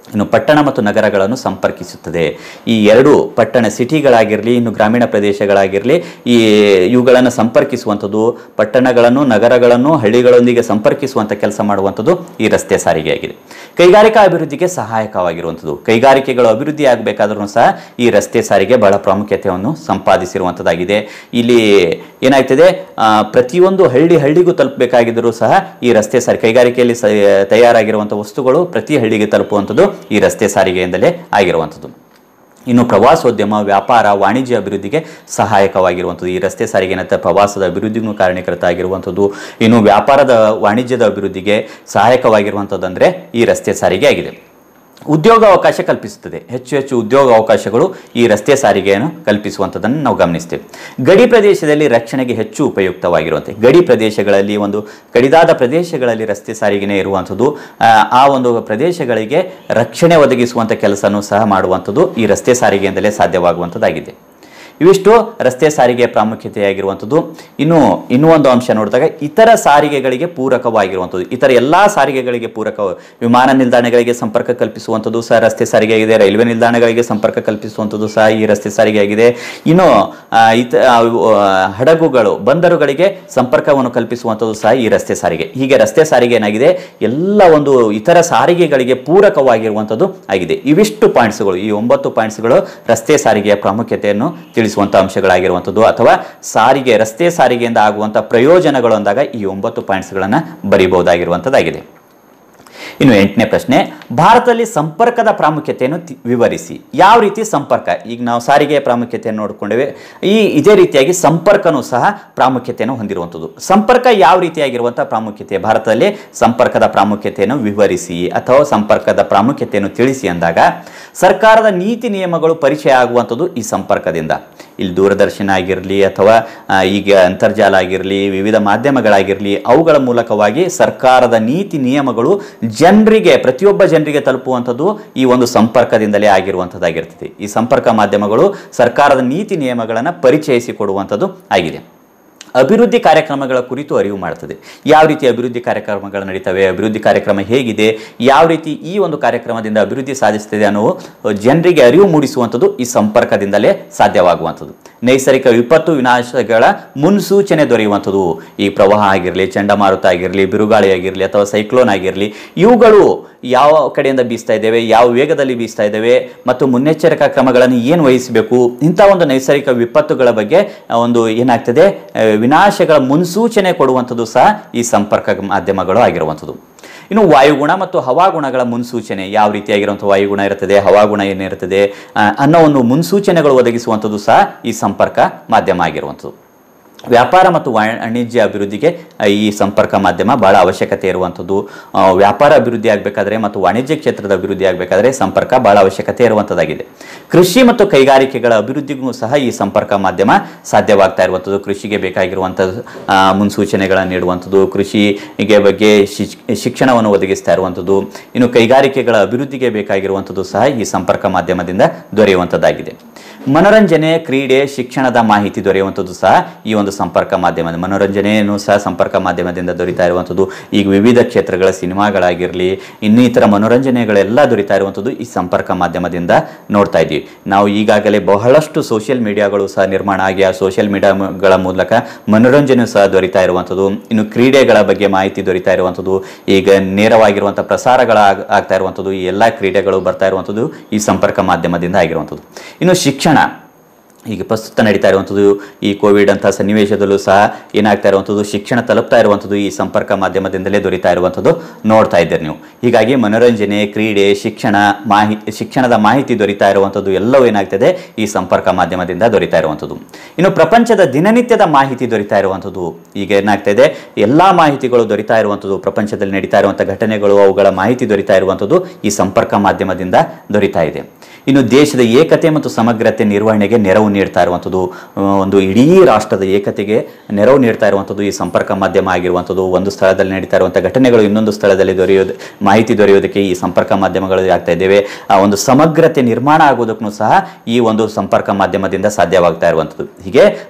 ಇನ್ನು ಪಟ್ಟಣ ಮತ್ತು ನಗರಗಳನ್ನು ಸಂಪರ್ಕಿಸುತ್ತದೆ ಈ ಎರಡು ಪಟ್ಟಣ ಸಿಟಿಗಳಾಗಿರಲಿ ಇನ್ನು ಗ್ರಾಮೀಣ ಪ್ರದೇಶಗಳಾಗಿರಲಿ ಈ ಇವುಗಳನ್ನು ಸಂಪರ್ಕಿಸುವಂಥದ್ದು ಪಟ್ಟಣಗಳನ್ನು ನಗರಗಳನ್ನು ಹಳ್ಳಿಗಳೊಂದಿಗೆ ಸಂಪರ್ಕಿಸುವಂಥ ಕೆಲಸ ಮಾಡುವಂಥದ್ದು ಈ ರಸ್ತೆ ಸಾರಿಗೆಯಾಗಿದೆ ಕೈಗಾರಿಕಾ ಅಭಿವೃದ್ಧಿಗೆ ಸಹಾಯಕವಾಗಿರುವಂಥದ್ದು ಕೈಗಾರಿಕೆಗಳು ಅಭಿವೃದ್ಧಿ ಆಗಬೇಕಾದ್ರೂ ಸಹ ಈ ರಸ್ತೆ ಸಾರಿಗೆ ಬಹಳ ಪ್ರಾಮುಖ್ಯತೆಯನ್ನು ಸಂಪಾದಿಸಿರುವಂಥದ್ದಾಗಿದೆ ಇಲ್ಲಿ ಏನಾಗ್ತದೆ ಆ, ಪ್ರತಿಯೊಂದು ಹಳ್ಳಿ ಹಳ್ಳಿಗೂ ತಲುಪಬೇಕಾಗಿದ್ದರೂ ಸಹ ಈ ರಸ್ತೆ ಸಾರಿಗೆ ಕೈಗಾರಿಕೆಯಲ್ಲಿ ಸ ತಯಾರಾಗಿರುವಂಥ ವಸ್ತುಗಳು ಪ್ರತಿ ಹಳ್ಳಿಗೆ ತಲುಪುವಂಥದ್ದು ಈ ರಸ್ತೆ ಸಾರಿಗೆಯಿಂದಲೇ ಆಗಿರುವಂಥದ್ದು ಇನ್ನು ಪ್ರವಾಸೋದ್ಯಮ ವ್ಯಾಪಾರ ವಾಣಿಜ್ಯ ಅಭಿವೃದ್ಧಿಗೆ ಸಹಾಯಕವಾಗಿರುವಂಥದ್ದು ಈ ರಸ್ತೆ ಸಾರಿಗೆ ಏನಂತ ಪ್ರವಾಸದ ಅಭಿವೃದ್ಧಿಗೂ ಕಾರಣೀಕೃತ ಆಗಿರುವಂಥದ್ದು ಇನ್ನು ವ್ಯಾಪಾರದ ವಾಣಿಜ್ಯದ ಅಭಿವೃದ್ಧಿಗೆ ಸಹಾಯಕವಾಗಿರುವಂಥದ್ದು ಅಂದರೆ ಈ ರಸ್ತೆ ಸಾರಿಗೆ ಆಗಿದೆ ಉದ್ಯೋಗ ಅವಕಾಶ ಕಲ್ಪಿಸುತ್ತದೆ ಹೆಚ್ಚು ಹೆಚ್ಚು ಉದ್ಯೋಗ ಅವಕಾಶಗಳು ಈ ರಸ್ತೆ ಸಾರಿಗೆಯನ್ನು ಕಲ್ಪಿಸುವಂಥದ್ದನ್ನು ನಾವು ಗಮನಿಸ್ತೇವೆ ಗಡಿ ಪ್ರದೇಶದಲ್ಲಿ ರಕ್ಷಣೆಗೆ ಹೆಚ್ಚು ಉಪಯುಕ್ತವಾಗಿರುವಂತೆ ಗಡಿ ಪ್ರದೇಶಗಳಲ್ಲಿ ಒಂದು ಕಡಿದಾದ ಪ್ರದೇಶಗಳಲ್ಲಿ ರಸ್ತೆ ಸಾರಿಗೆನೇ ಇರುವಂಥದ್ದು ಆ, ಆ ಒಂದು ಪ್ರದೇಶಗಳಿಗೆ ರಕ್ಷಣೆ ಒದಗಿಸುವಂಥ ಕೆಲಸನೂ ಸಹ ಮಾಡುವಂಥದ್ದು ಈ ರಸ್ತೆ ಸಾರಿಗೆಯಿಂದಲೇ ಸಾಧ್ಯವಾಗುವಂಥದ್ದಾಗಿದೆ ಇವಿಷ್ಟು ರಸ್ತೆ ಸಾರಿಗೆಯ ಪ್ರಾಮುಖ್ಯತೆಯಾಗಿರುವಂಥದ್ದು ಇನ್ನು ಇನ್ನೂ ಒಂದು ಅಂಶ ನೋಡಿದಾಗ ಇತರ ಸಾರಿಗೆಗಳಿಗೆ ಪೂರಕವಾಗಿರುವಂಥದ್ದು ಇತರ ಎಲ್ಲ ಸಾರಿಗೆಗಳಿಗೆ ಪೂರಕ ವಿಮಾನ ನಿಲ್ದಾಣಗಳಿಗೆ ಸಂಪರ್ಕ ಕಲ್ಪಿಸುವಂಥದ್ದು ಸಹ ರಸ್ತೆ ಸಾರಿಗೆ ಆಗಿದೆ ರೈಲ್ವೆ ನಿಲ್ದಾಣಗಳಿಗೆ ಸಂಪರ್ಕ ಕಲ್ಪಿಸುವಂಥದ್ದು ಸಹ ಈ ರಸ್ತೆ ಸಾರಿಗೆ ಆಗಿದೆ ಇನ್ನು ಆ, ಇತ ಆ, ಆ, ಹಡಗುಗಳು ಬಂದರುಗಳಿಗೆ ಸಂಪರ್ಕವನ್ನು ಕಲ್ಪಿಸುವಂಥದ್ದು ಸಹ ಈ ರಸ್ತೆ ಸಾರಿಗೆ ಹೀಗೆ ರಸ್ತೆ ಸಾರಿಗೆ ಏನಾಗಿದೆ ಎಲ್ಲ ಒಂದು ಇತರ ಸಾರಿಗೆಗಳಿಗೆ ಪೂರಕವಾಗಿರುವಂಥದ್ದು ಆಗಿದೆ ಇವಿಷ್ಟು ಪಾಯಿಂಟ್ಸ್ಗಳು ಈ ಒಂಬತ್ತು ಪಾಯಿಂಟ್ಸ್ಗಳು ರಸ್ತೆ ಸಾರಿಗೆಯ ಪ್ರಾಮುಖ್ಯತೆಯನ್ನು ತಿಳಿಸುವಂಥ ಅಂಶಗಳಾಗಿರುವಂಥದ್ದು ಅಥವಾ ಸಾರಿಗೆ ರಸ್ತೆ ಸಾರಿಗೆಯಿಂದ ಆಗುವಂಥ ಪ್ರಯೋಜನಗಳು ಅಂದಾಗ ಈ ಒಂಬತ್ತು ಪಾಯಿಂಟ್ಸ್ಗಳನ್ನು ಬರೀಬಹುದಾಗಿರುವಂಥದ್ದಾಗಿದೆ ಇನ್ನು ಎಂಟನೇ ಪ್ರಶ್ನೆ ಭಾರತದಲ್ಲಿ ಸಂಪರ್ಕದ ಪ್ರಾಮುಖ್ಯತೆಯನ್ನು ತಿ- ವಿವರಿಸಿ ಯಾವ ರೀತಿ ಸಂಪರ್ಕ ಈಗ ನಾವು ಸಾರಿಗೆಯ ಪ್ರಾಮುಖ್ಯತೆಯನ್ನು ನೋಡಿಕೊಂಡೇವೆ ಈ ಇದೇ ರೀತಿಯಾಗಿ ಸಂಪರ್ಕನೂ ಸಹ ಪ್ರಾಮುಖ್ಯತೆಯನ್ನು ಹೊಂದಿರುವಂಥದ್ದು ಸಂಪರ್ಕ ಯಾವ ರೀತಿಯಾಗಿರುವಂಥ ಪ್ರಾಮುಖ್ಯತೆ ಭಾರತದಲ್ಲಿ ಸಂಪರ್ಕದ ಪ್ರಾಮುಖ್ಯತೆಯನ್ನು ವಿವರಿಸಿ ಅಥವಾ ಸಂಪರ್ಕದ ಪ್ರಾಮುಖ್ಯತೆಯನ್ನು ತಿಳಿಸಿ ಅಂದಾಗ ಸರ್ಕಾರದ ನೀತಿ ನಿಯಮಗಳು ಪರಿಚಯ ಆಗುವಂಥದ್ದು ಈ ಸಂಪರ್ಕದಿಂದ ಇಲ್ಲಿ ದೂರದರ್ಶನ ಆಗಿರಲಿ ಅಥವಾ ಆ, ಈಗ ಅಂತರ್ಜಾಲ ಆಗಿರಲಿ ವಿವಿಧ ಮಾಧ್ಯಮಗಳಾಗಿರಲಿ ಅವುಗಳ ಮೂಲಕವಾಗಿ ಸರ್ಕಾರದ ನೀತಿ ನಿಯಮಗಳು ಜನರಿಗೆ ಪ್ರತಿಯೊಬ್ಬ ಜನರಿಗೆ ತಲುಪುವಂಥದ್ದು ಈ ಒಂದು ಸಂಪರ್ಕದಿಂದಲೇ ಆಗಿರುವಂಥದ್ದಾಗಿರ್ತದೆ ಈ ಸಂಪರ್ಕ ಮಾಧ್ಯಮಗಳು ಸರ್ಕಾರದ ನೀತಿ ನಿಯಮಗಳನ್ನು ಪರಿಚಯಿಸಿಕೊಡುವಂಥದ್ದು ಆಗಿದೆ ಅಭಿವೃದ್ಧಿ ಕಾರ್ಯಕ್ರಮಗಳ ಕುರಿತು ಅರಿವು ಮಾಡ್ತದೆ ಯಾವ ರೀತಿ ಅಭಿವೃದ್ಧಿ ಕಾರ್ಯಕ್ರಮಗಳು ನಡೀತವೆ ಅಭಿವೃದ್ಧಿ ಕಾರ್ಯಕ್ರಮ ಹೇಗಿದೆ ಯಾವ ರೀತಿ ಈ ಒಂದು ಕಾರ್ಯಕ್ರಮದಿಂದ ಅಭಿವೃದ್ಧಿ ಸಾಧಿಸ್ತದೆ ಅನ್ನೋ ಜನರಿಗೆ ಅರಿವು ಮೂಡಿಸುವಂಥದ್ದು ಈ ಸಂಪರ್ಕದಿಂದಲೇ ಸಾಧ್ಯವಾಗುವಂಥದ್ದು ನೈಸರ್ಗಿಕ ವಿಪತ್ತು ವಿನಾಶಗಳ ಮುನ್ಸೂಚನೆ ದೊರೆಯುವಂಥದ್ದು ಈ ಪ್ರವಾಹ ಆಗಿರಲಿ ಚಂಡಮಾರುತ ಆಗಿರಲಿ ಬಿರುಗಾಳಿ ಆಗಿರಲಿ ಅಥವಾ ಸೈಕ್ಲೋನ್ ಆಗಿರಲಿ ಇವುಗಳು ಯಾವ ಕಡೆಯಿಂದ ಬೀಸ್ತಾ ಇದ್ದೇವೆ ಯಾವ ವೇಗದಲ್ಲಿ ಬೀಸ್ತಾ ಇದ್ದೇವೆ ಮತ್ತು ಮುನ್ನೆಚ್ಚರಿಕಾ ಕ್ರಮಗಳನ್ನು ಏನು ವಹಿಸಬೇಕು ಇಂಥ ಒಂದು ನೈಸರ್ಗಿಕ ವಿಪತ್ತುಗಳ ಬಗ್ಗೆ ಆ, ಒಂದು ಏನಾಗ್ತದೆ ಆ, ವಿನಾಶಗಳ ಮುನ್ಸೂಚನೆ ಕೊಡುವಂಥದ್ದು ಸಹ ಈ ಸಂಪರ್ಕ ಮಾಧ್ಯಮಗಳು ಆಗಿರುವಂಥದ್ದು ಇನ್ನು ವಾಯುಗುಣ ಮತ್ತು ಹವಾಗುಣಗಳ ಮುನ್ಸೂಚನೆ ಯಾವ ರೀತಿಯಾಗಿರುವಂಥ ವಾಯುಗುಣ ಇರ್ತದೆ ಹವಾಗುಣ ಏನಿರ್ತದೆ ಆ, ಅನ್ನೋ ಒಂದು ಮುನ್ಸೂಚನೆಗಳು ಒದಗಿಸುವಂಥದ್ದು ಸಹ ಈ ಸಂಪರ್ಕ ಮಾಧ್ಯಮ ಆಗಿರುವಂಥದ್ದು ವ್ಯಾಪಾರ ಮತ್ತು ವಾಣಿಜ್ಯ ಅಭಿವೃದ್ಧಿಗೆ ಆ, ಈ ಸಂಪರ್ಕ ಮಾಧ್ಯಮ ಬಹಳ ಅವಶ್ಯಕತೆ ಇರುವಂಥದ್ದು ಆ, ವ್ಯಾಪಾರ ಅಭಿವೃದ್ಧಿ ಆಗಬೇಕಾದ್ರೆ ಮತ್ತು ವಾಣಿಜ್ಯ ಕ್ಷೇತ್ರದ ಅಭಿವೃದ್ಧಿ ಆಗಬೇಕಾದ್ರೆ ಸಂಪರ್ಕ ಬಹಳ ಅವಶ್ಯಕತೆ ಇರುವಂಥದ್ದಾಗಿದೆ ಕೃಷಿ ಮತ್ತು ಕೈಗಾರಿಕೆಗಳ ಅಭಿವೃದ್ಧಿಗೂ ಸಹ ಈ ಸಂಪರ್ಕ ಮಾಧ್ಯಮ ಸಾಧ್ಯವಾಗ್ತಾ ಇರುವಂಥದ್ದು ಕೃಷಿಗೆ ಬೇಕಾಗಿರುವಂಥ ಆ, ಮುನ್ಸೂಚನೆಗಳನ್ನು ನೀಡುವಂಥದ್ದು ಕೃಷಿಗೆ ಬಗ್ಗೆ ಶಿಕ್- ಶಿಕ್ಷಣವನ್ನು ಒದಗಿಸ್ತಾ ಇರುವಂಥದ್ದು ಇನ್ನು ಕೈಗಾರಿಕೆಗಳ ಅಭಿವೃದ್ಧಿಗೆ ಬೇಕಾಗಿರುವಂಥದ್ದು ಸಹ ಈ ಸಂಪರ್ಕ ಮಾಧ್ಯಮದಿಂದ ದೊರೆಯುವಂಥದ್ದಾಗಿದೆ ಮನೋರಂಜನೆ ಕ್ರೀಡೆ ಶಿಕ್ಷಣದ ಮಾಹಿತಿ ದೊರೆಯುವಂಥದ್ದು ಸಹ ಈ ಒಂದು ಸಂಪರ್ಕ ಮಾಧ್ಯಮ ಮನೋರಂಜನೆಯನ್ನು ಸಹ ಸಂಪರ್ಕ ಮಾಧ್ಯಮದಿಂದ ದೊರೀತಾ ಇರುವಂಥದ್ದು ಈಗ ವಿವಿಧ ಕ್ಷೇತ್ರಗಳ ಸಿನಿಮಾಗಳಾಗಿರಲಿ ಇನ್ನಿತರ ಮನೋರಂಜನೆಗಳೆಲ್ಲ ದೊರೀತಾ ಇರುವಂಥದ್ದು ಈ ಸಂಪರ್ಕ ಮಾಧ್ಯಮದಿಂದ ನೋಡ್ತಾ ಇದ್ದೀವಿ ನಾವು ಈಗಾಗಲೇ ಬಹಳಷ್ಟು ಸೋಷಿಯಲ್ ಮೀಡಿಯಾಗಳು ಸಹ ನಿರ್ಮಾಣ ಆಗಿ ಆ ಸೋಷಿಯಲ್ ಮೀಡಿಯಾಗಳ ಮೂಲಕ ಮನೋರಂಜನೆ ಸಹ ದೊರೀತಾ ಇರುವಂಥದ್ದು ಇನ್ನು ಕ್ರೀಡೆಗಳ ಬಗ್ಗೆ ಮಾಹಿತಿ ದೊರೀತಾ ಇರುವಂಥದ್ದು ಈಗ ನೇರವಾಗಿರುವಂಥ ಪ್ರಸಾರಗಳ ಆಗ್- ಆಗ್ತಾ ಇರುವಂಥದ್ದು ಈ ಎಲ್ಲ ಕ್ರೀಡೆಗಳು ಬರ್ತಾ ಇರುವಂಥದ್ದು ಈ ಸಂಪರ್ಕ ಮಾಧ್ಯಮದಿಂದ ಆಗಿರುವಂಥದ್ದು ಇನ್ನು ಶಿಕ್ಷಣ ಈಗ ಪ್ರಸ್ತುತ ನಡೀತಾ ಇರುವಂಥದ್ದು ಈ ಕೋವಿಡ್ ಅಂತ ಸನ್ನಿವೇಶದಲ್ಲೂ ಸಹ ಏನಾಗ್ತಾ ಇರುವಂಥದ್ದು ಶಿಕ್ಷಣ ತಲುಪ್ತಾ ಇರುವಂಥದ್ದು ಈ ಸಂಪರ್ಕ ಮಾಧ್ಯಮದಿಂದಲೇ ದೊರೀತಾ ಇರುವಂಥದ್ದು ನೋಡ್ತಾ ಇದ್ದೀರಿ ನೀವು ಹೀಗಾಗಿ ಮನೋರಂಜನೆ ಕ್ರೀಡೆ ಶಿಕ್ಷಣ ಮಾಹಿತಿ ಶಿಕ್ಷಣದ ಮಾಹಿತಿ ದೊರೀತಾ ಇರುವಂಥದ್ದು ಎಲ್ಲವೂ ಏನಾಗ್ತದೆ ಈ ಸಂಪರ್ಕ ಮಾಧ್ಯಮದಿಂದ ದೊರೀತಾ ಇರುವಂಥದ್ದು ಇನ್ನು ಪ್ರಪಂಚದ ದಿನನಿತ್ಯದ ಮಾಹಿತಿ ದೊರೀತಾ ಇರುವಂಥದ್ದು ಈಗ ಏನಾಗ್ತಾ ಇದೆ ಎಲ್ಲ ಮಾಹಿತಿಗಳು ದೊರೀತಾ ಇರುವಂಥದ್ದು ಪ್ರಪಂಚದಲ್ಲಿ ನಡೀತಾ ಇರುವಂಥ ಘಟನೆಗಳು ಅವುಗಳ ಮಾಹಿತಿ ದೊರೀತಾ ಇರುವಂಥದ್ದು ಈ ಸಂಪರ್ಕ ಮಾಧ್ಯಮದಿಂದ ದೊರೀತಾ ಇದೆ ಇನ್ನು ದೇಶದ ಏಕತೆ ಮತ್ತು ಸಮಗ್ರತೆ ನಿರ್ವಹಣೆಗೆ ನೆರವು ನೀಡ್ತಾ ಇರುವಂಥದ್ದು ಆ, ಒಂದು ಇಡೀ ರಾಷ್ಟ್ರದ ಏಕತೆಗೆ ನೆರವು ನೀಡ್ತಾ ಇರುವಂಥದ್ದು ಈ ಸಂಪರ್ಕ ಮಾಧ್ಯಮ ಆಗಿರುವಂಥದ್ದು ಒಂದು ಸ್ಥಳದಲ್ಲಿ ನಡೀತಾ ಇರುವಂಥ ಘಟನೆಗಳು ಇನ್ನೊಂದು ಸ್ಥಳದಲ್ಲಿ ದೊರೆಯೋದು ಮಾಹಿತಿ ದೊರೆಯೋದಕ್ಕೆ ಈ ಸಂಪರ್ಕ ಮಾಧ್ಯಮಗಳು ಆಗ್ತಾ ಇದ್ದೇವೆ ಆ ಒಂದು ಸಮಗ್ರತೆ ನಿರ್ಮಾಣ ಆಗೋದಕ್ಕೂ ಸಹ ಈ ಒಂದು ಸಂಪರ್ಕ ಮಾಧ್ಯಮದಿಂದ ಸಾಧ್ಯವಾಗ್ತಾ ಇರುವಂಥದ್ದು ಹೀಗೆ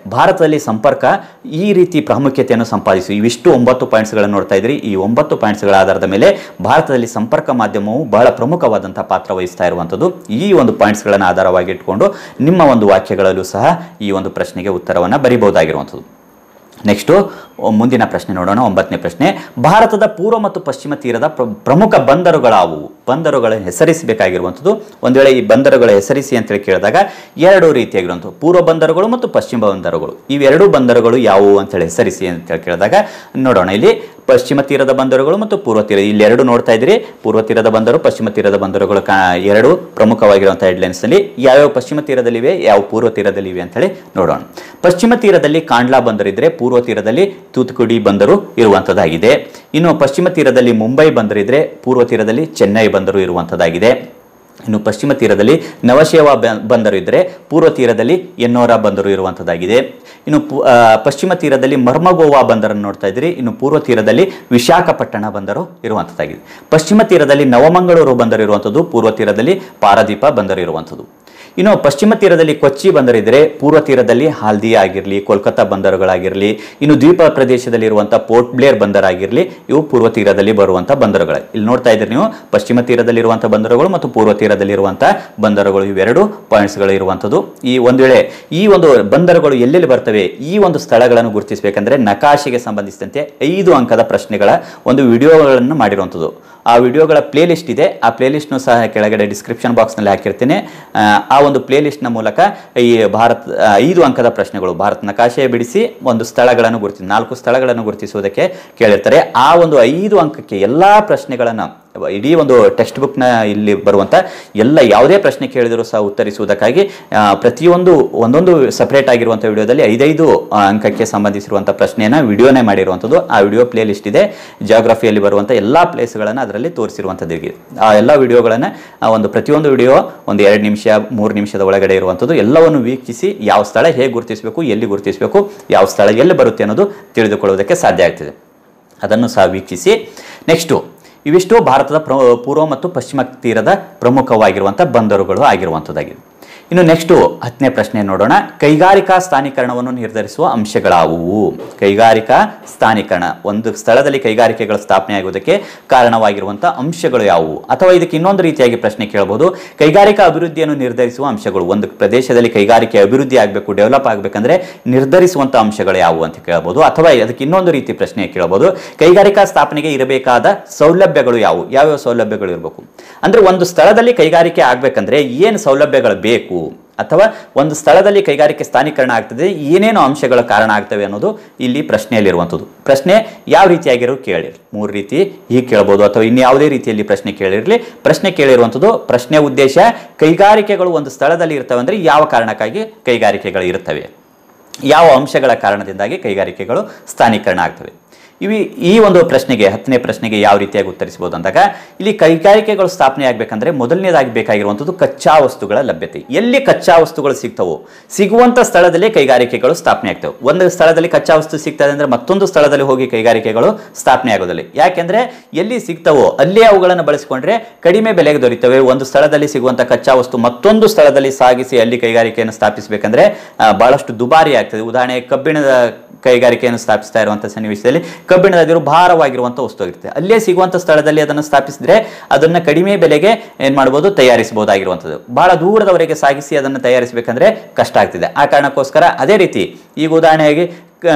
ಭಾರತದಲ್ಲಿ ಸಂಪರ್ಕ ಈ ರೀತಿ ಪ್ರಾಮುಖ್ಯತೆಯನ್ನು ಸಂಪಾದಿಸಿ ಇವಿಷ್ಟು ಒಂಬತ್ತು ಪಾಯಿಂಟ್ಸ್ಗಳನ್ನು ನೋಡ್ತಾ ಇದ್ರಿ ಈ ಒಂಬತ್ತು ಪಾಯಿಂಟ್ಸ್ಗಳ ಆಧಾರದ ಮೇಲೆ ಭಾರತದಲ್ಲಿ ಸಂಪರ್ಕ ಮಾಧ್ಯಮವು ಬಹಳ ಪ್ರಮುಖವಾದಂಥ ಪಾತ್ರ ವಹಿಸ್ತಾ ಇರುವಂಥದ್ದು ಈ ಒಂದು ಪಾಯಿಂಟ್ಸ್ಗಳನ್ನು ಆಧಾರವಾಗಿ ಇಟ್ಕೊಂಡು ನಿಮ್ಮ ಒಂದು ವಾಕ್ಯಗಳಲ್ಲೂ ಸಹ ಈ ಒಂದು ಪ್ರಶ್ನೆಗೆ ಉತ್ತರವನ್ನು ಬರಿಬಹುದಾಗಿರುವಂಥದ್ದು ನೆಕ್ಸ್ಟು ಮುಂದಿನ ಪ್ರಶ್ನೆ ನೋಡೋಣ ಒಂಬತ್ತನೇ ಪ್ರಶ್ನೆ ಭಾರತದ ಪೂರ್ವ ಮತ್ತು ಪಶ್ಚಿಮ ತೀರದ ಪ್ರ- ಪ್ರಮುಖ ಬಂದರುಗಳಾವುವು ಬಂದರುಗಳ ಹೆಸರಿಸಬೇಕಾಗಿರುವಂಥದ್ದು ಒಂದು ವೇಳೆ ಈ ಬಂದರುಗಳ ಹೆಸರಿಸಿ ಅಂತೇಳಿ ಕೇಳಿದಾಗ ಎರಡು ರೀತಿಯಾಗಿರುವಂಥದ್ದು ಪೂರ್ವ ಬಂದರುಗಳು ಮತ್ತು ಪಶ್ಚಿಮ ಬಂದರುಗಳು ಇವೆರಡು ಬಂದರುಗಳು ಯಾವುವು ಅಂತೇಳಿ ಹೆಸರಿಸಿ ಅಂತೇಳಿ ಕೇಳಿದಾಗ ನೋಡೋಣ ಇಲ್ಲಿ ಪಶ್ಚಿಮ ತೀರದ ಬಂದರುಗಳು ಮತ್ತು ಪೂರ್ವ ತೀರ ಇಲ್ಲಿ ಎರಡು ನೋಡ್ತಾ ಇದ್ದೀರಿ ಪೂರ್ವ ತೀರದ ಬಂದರು ಪಶ್ಚಿಮ ತೀರದ ಬಂದರುಗಳು ಕಾ ಎರಡು ಪ್ರಮುಖವಾಗಿರುವಂಥ ಹೆಡ್ಲೈನ್ಸ್ನಲ್ಲಿ ಯಾವ್ಯಾವ ಪಶ್ಚಿಮ ತೀರದಲ್ಲಿವೆ ಯಾವ ಪೂರ್ವ ತೀರದಲ್ಲಿವೆ ಅಂತೇಳಿ ನೋಡೋಣ ಪಶ್ಚಿಮ ತೀರದಲ್ಲಿ ಕಾಂಡ್ಲಾ ಬಂದರು ಇದ್ರೆ ಪೂರ್ವ ತೀರದಲ್ಲಿ ತೂತುಕುಡಿ ಬಂದರು ಇರುವಂಥದ್ದಾಗಿದೆ ಇನ್ನು ಪಶ್ಚಿಮ ತೀರದಲ್ಲಿ ಮುಂಬೈ ಬಂದರಿದ್ರೆ ಪೂರ್ವ ತೀರದಲ್ಲಿ ಚೆನ್ನೈ ಬಂದರು ಇರುವಂಥದ್ದಾಗಿದೆ ಇನ್ನು ಪಶ್ಚಿಮ ತೀರದಲ್ಲಿ ನವಶೇವಾ ಬ- ಬಂದರು ಇದ್ದರೆ ಪೂರ್ವ ತೀರದಲ್ಲಿ ಎನ್ನೋರ ಬಂದರು ಇರುವಂಥದ್ದಾಗಿದೆ ಇನ್ನು ಪು- ಆ, ಪಶ್ಚಿಮ ತೀರದಲ್ಲಿ ಮರ್ಮಗೋವಾ ಬಂದರನ್ನು ನೋಡ್ತಾ ಇದ್ದೀರಿ ಇನ್ನು ಪೂರ್ವ ತೀರದಲ್ಲಿ ವಿಶಾಖಪಟ್ಟಣ ಬಂದರು ಇರುವಂಥದ್ದಾಗಿದೆ ಪಶ್ಚಿಮ ತೀರದಲ್ಲಿ ನವಮಂಗಳೂರು ಬಂದರು ಇರುವಂಥದ್ದು ಪೂರ್ವ ತೀರದಲ್ಲಿ ಪಾರದೀಪ ಬಂದರು ಇರುವಂಥದ್ದು ಇನ್ನು ಪಶ್ಚಿಮ ತೀರದಲ್ಲಿ ಕೊಚ್ಚಿ ಬಂದರಿದ್ದರೆ ಪೂರ್ವ ತೀರದಲ್ಲಿ ಹಾಲ್ದಿಯಾ ಆಗಿರಲಿ ಕೋಲ್ಕತ್ತಾ ಬಂದರುಗಳಾಗಿರಲಿ ಇನ್ನು ದ್ವೀಪ ಪ್ರದೇಶದಲ್ಲಿರುವಂಥ ಪೋರ್ಟ್ ಬ್ಲೇರ್ ಬಂದರಾಗಿರಲಿ ಇವು ಪೂರ್ವ ತೀರದಲ್ಲಿ ಬರುವಂಥ ಬಂದರುಗಳು ಇಲ್ಲಿ ನೋಡ್ತಾ ಇದ್ದೀರಿ ನೀವು ಪಶ್ಚಿಮ ತೀರದಲ್ಲಿರುವಂಥ ಬಂದರುಗಳು ಮತ್ತು ಪೂರ್ವ ತೀರದಲ್ಲಿರುವಂಥ ಬಂದರುಗಳು ಇವೆರಡು ಪಾಯಿಂಟ್ಸ್ಗಳು ಇರುವಂಥದ್ದು ಈ ಒಂದು ವೇಳೆ ಈ ಒಂದು ಬಂದರುಗಳು ಎಲ್ಲೆಲ್ಲಿ ಬರ್ತವೆ ಈ ಒಂದು ಸ್ಥಳಗಳನ್ನು ಗುರುತಿಸಬೇಕಂದ್ರೆ ನಕಾಶೆಗೆ ಸಂಬಂಧಿಸಿದಂತೆ ಐದು ಅಂಕದ ಪ್ರಶ್ನೆಗಳ ಒಂದು ವಿಡಿಯೋಗಳನ್ನು ಮಾಡಿರುವಂಥದ್ದು ಆ ವಿಡಿಯೋಗಳ ಪ್ಲೇ ಲಿಸ್ಟ್ ಇದೆ ಆ ಪ್ಲೇ ಲಿಸ್ಟ್ನು ಸಹ ಕೆಳಗಡೆ ಡಿಸ್ಕ್ರಿಪ್ಷನ್ ಬಾಕ್ಸ್ನಲ್ಲಿ ಹಾಕಿರ್ತೀನಿ ಆ, ಆ ಒಂದು ಪ್ಲೇ ಲಿಸ್ಟ್ನ ಮೂಲಕ ಈ ಭಾರತ ಆ, ಐದು ಅಂಕದ ಪ್ರಶ್ನೆಗಳು ಭಾರತ ನಕಾಶೆ ಬಿಡಿಸಿ ಒಂದು ಸ್ಥಳಗಳನ್ನು ಗುರುತಿಸಿ ನಾಲ್ಕು ಸ್ಥಳಗಳನ್ನು ಗುರುತಿಸುವುದಕ್ಕೆ ಕೇಳಿರ್ತಾರೆ ಆ ಒಂದು ಐದು ಅಂಕಕ್ಕೆ ಎಲ್ಲ ಪ್ರಶ್ನೆಗಳನ್ನು ಇಡೀ ಒಂದು ಟೆಕ್ಸ್ಟ್ ಬುಕ್ನ ಇಲ್ಲಿ ಬರುವಂಥ ಎಲ್ಲ ಯಾವುದೇ ಪ್ರಶ್ನೆ ಕೇಳಿದರೂ ಸಹ ಉತ್ತರಿಸುವುದಕ್ಕಾಗಿ ಆ, ಪ್ರತಿಯೊಂದು ಒಂದೊಂದು ಸಪ್ರೇಟ್ ಆಗಿರುವಂಥ ವಿಡಿಯೋದಲ್ಲಿ ಐದೈದು ಆ, ಅಂಕಕ್ಕೆ ಸಂಬಂಧಿಸಿರುವಂಥ ಪ್ರಶ್ನೆಯನ್ನು ವಿಡಿಯೋನೇ ಮಾಡಿರುವಂಥದ್ದು ಆ ವಿಡಿಯೋ ಪ್ಲೇ ಲಿಸ್ಟ್ ಇದೆ ಜಾಗ್ರಫಿಯಲ್ಲಿ ಬರುವಂಥ ಎಲ್ಲ ಪ್ಲೇಸ್ಗಳನ್ನು ಅದರಲ್ಲಿ ತೋರಿಸಿರುವಂಥದ್ದು ಆ ಎಲ್ಲ ವಿಡಿಯೋಗಳನ್ನು ಒಂದು ಪ್ರತಿಯೊಂದು ವಿಡಿಯೋ ಒಂದು ಎರಡು ನಿಮಿಷ ಮೂರು ನಿಮಿಷದ ಒಳಗಡೆ ಇರುವಂಥದ್ದು ಎಲ್ಲವನ್ನು ವೀಕ್ಷಿಸಿ ಯಾವ ಸ್ಥಳ ಹೇಗೆ ಗುರುತಿಸಬೇಕು ಎಲ್ಲಿ ಗುರುತಿಸಬೇಕು ಯಾವ ಸ್ಥಳ ಎಲ್ಲಿ ಬರುತ್ತೆ ಅನ್ನೋದು ತಿಳಿದುಕೊಳ್ಳುವುದಕ್ಕೆ ಸಾಧ್ಯ ಆಗ್ತದೆ ಅದನ್ನು ಸಹ ವೀಕ್ಷಿಸಿ ನೆಕ್ಸ್ಟು ಇವಿಷ್ಟು ಭಾರತದ ಪ್ರ ಪೂರ್ವ ಮತ್ತು ಪಶ್ಚಿಮ ತೀರದ ಪ್ರಮುಖವಾಗಿರುವಂಥ ಬಂದರುಗಳು ಆಗಿರುವಂಥದ್ದಾಗಿದೆ ಇನ್ನು ನೆಕ್ಸ್ಟು ಹತ್ತನೇ ಪ್ರಶ್ನೆ ನೋಡೋಣ ಕೈಗಾರಿಕಾ ಸ್ಥಾನೀಕರಣವನ್ನು ನಿರ್ಧರಿಸುವ ಅಂಶಗಳಾವುವು ಕೈಗಾರಿಕಾ ಸ್ಥಾನೀಕರಣ ಒಂದು ಸ್ಥಳದಲ್ಲಿ ಕೈಗಾರಿಕೆಗಳ ಸ್ಥಾಪನೆ ಆಗುವುದಕ್ಕೆ ಕಾರಣವಾಗಿರುವಂಥ ಅಂಶಗಳು ಯಾವುವು ಅಥವಾ ಇದಕ್ಕೆ ಇನ್ನೊಂದು ರೀತಿಯಾಗಿ ಪ್ರಶ್ನೆ ಕೇಳಬಹುದು ಕೈಗಾರಿಕಾ ಅಭಿವೃದ್ಧಿಯನ್ನು ನಿರ್ಧರಿಸುವ ಅಂಶಗಳು ಒಂದು ಪ್ರದೇಶದಲ್ಲಿ ಕೈಗಾರಿಕೆ ಅಭಿವೃದ್ಧಿ ಆಗಬೇಕು ಡೆವಲಪ್ ಆಗಬೇಕಂದ್ರೆ ನಿರ್ಧರಿಸುವಂಥ ಅಂಶಗಳು ಯಾವುವು ಅಂತ ಕೇಳಬಹುದು ಅಥವಾ ಅದಕ್ಕೆ ಇನ್ನೊಂದು ರೀತಿ ಪ್ರಶ್ನೆ ಕೇಳಬಹುದು ಕೈಗಾರಿಕಾ ಸ್ಥಾಪನೆಗೆ ಇರಬೇಕಾದ ಸೌಲಭ್ಯಗಳು ಯಾವುವು ಯಾವ್ಯಾವ ಸೌಲಭ್ಯಗಳು ಇರಬೇಕು ಅಂದ್ರೆ ಒಂದು ಸ್ಥಳದಲ್ಲಿ ಕೈಗಾರಿಕೆ ಆಗ್ಬೇಕಂದ್ರೆ ಏನು ಸೌಲಭ್ಯಗಳು ಬೇಕು ಅಥವಾ ಒಂದು ಸ್ಥಳದಲ್ಲಿ ಕೈಗಾರಿಕೆ ಸ್ಥಾನೀಕರಣ ಆಗ್ತದೆ ಏನೇನು ಅಂಶಗಳ ಕಾರಣ ಆಗ್ತವೆ ಅನ್ನೋದು ಇಲ್ಲಿ ಪ್ರಶ್ನೆಯಲ್ಲಿರುವಂಥದ್ದು ಪ್ರಶ್ನೆ ಯಾವ ರೀತಿಯಾಗಿರೋ ಕೇಳಿರಿ ಮೂರು ರೀತಿ ಹೀಗೆ ಕೇಳ್ಬೋದು ಅಥವಾ ಇನ್ಯಾವುದೇ ರೀತಿಯಲ್ಲಿ ಪ್ರಶ್ನೆ ಕೇಳಿರಲಿ ಪ್ರಶ್ನೆ ಕೇಳಿರುವಂಥದ್ದು ಪ್ರಶ್ನೆ ಉದ್ದೇಶ ಕೈಗಾರಿಕೆಗಳು ಒಂದು ಸ್ಥಳದಲ್ಲಿ ಇರ್ತವೆ ಅಂದರೆ ಯಾವ ಕಾರಣಕ್ಕಾಗಿ ಕೈಗಾರಿಕೆಗಳು ಇರ್ತವೆ ಯಾವ ಅಂಶಗಳ ಕಾರಣದಿಂದಾಗಿ ಕೈಗಾರಿಕೆಗಳು ಸ್ಥಾನೀಕರಣ ಆಗ್ತವೆ ಇವಿ ಈ ಒಂದು ಪ್ರಶ್ನೆಗೆ ಹತ್ತನೇ ಪ್ರಶ್ನೆಗೆ ಯಾವ ರೀತಿಯಾಗಿ ಉತ್ತರಿಸಬಹುದು ಅಂದಾಗ ಇಲ್ಲಿ ಕೈಗಾರಿಕೆಗಳು ಸ್ಥಾಪನೆ ಆಗಬೇಕಂದ್ರೆ ಮೊದಲನೇದಾಗಿ ಬೇಕಾಗಿರುವಂಥದ್ದು ಕಚ್ಚಾ ವಸ್ತುಗಳ ಲಭ್ಯತೆ ಎಲ್ಲಿ ಕಚ್ಚಾ ವಸ್ತುಗಳು ಸಿಗ್ತವೋ ಸಿಗುವಂಥ ಸ್ಥಳದಲ್ಲಿ ಕೈಗಾರಿಕೆಗಳು ಸ್ಥಾಪನೆ ಆಗ್ತವೆ ಒಂದು ಸ್ಥಳದಲ್ಲಿ ಕಚ್ಚಾ ವಸ್ತು ಸಿಗ್ತದೆ ಅಂದ್ರೆ ಮತ್ತೊಂದು ಸ್ಥಳದಲ್ಲಿ ಹೋಗಿ ಕೈಗಾರಿಕೆಗಳು ಸ್ಥಾಪನೆ ಆಗೋದಿಲ್ಲ ಯಾಕೆಂದ್ರೆ ಎಲ್ಲಿ ಸಿಗ್ತವೋ ಅಲ್ಲೇ ಅವುಗಳನ್ನು ಬಳಸಿಕೊಂಡ್ರೆ ಕಡಿಮೆ ಬೆಲೆಗೆ ದೊರೀತವೆ ಒಂದು ಸ್ಥಳದಲ್ಲಿ ಸಿಗುವಂಥ ಕಚ್ಚಾ ವಸ್ತು ಮತ್ತೊಂದು ಸ್ಥಳದಲ್ಲಿ ಸಾಗಿಸಿ ಅಲ್ಲಿ ಕೈಗಾರಿಕೆಯನ್ನು ಸ್ಥಾಪಿಸಬೇಕಂದ್ರೆ ಆ, ಬಹಳಷ್ಟು ದುಬಾರಿ ಆಗ್ತದೆ ಉದಾಹರಣೆ ಕಬ್ಬಿಣದ ಕೈಗಾರಿಕೆಯನ್ನು ಸ್ಥಾಪಿಸ್ತಾ ಇರುವಂಥ ಸನ್ನಿವೇಶದಲ್ಲಿ ಕಬ್ಬಿಣದ ಅದಿರು ಭಾರವಾಗಿರುವಂಥ ವಸ್ತು ಆಗಿರುತ್ತೆ ಅಲ್ಲೇ ಸಿಗುವಂಥ ಸ್ಥಳದಲ್ಲಿ ಅದನ್ನು ಸ್ಥಾಪಿಸಿದ್ರೆ ಅದನ್ನು ಕಡಿಮೆ ಬೆಲೆಗೆ ಏನು ಮಾಡ್ಬೋದು ತಯಾರಿಸಬಹುದಾಗಿರುವಂಥದ್ದು ಬಹಳ ದೂರದವರೆಗೆ ಸಾಗಿಸಿ ಅದನ್ನು ತಯಾರಿಸಬೇಕಂದ್ರೆ ಕಷ್ಟ ಆಗ್ತಿದೆ ಆ ಕಾರಣಕ್ಕೋಸ್ಕರ ಅದೇ ರೀತಿ ಈಗ ಉದಾಹರಣೆಯಾಗಿ ಆ,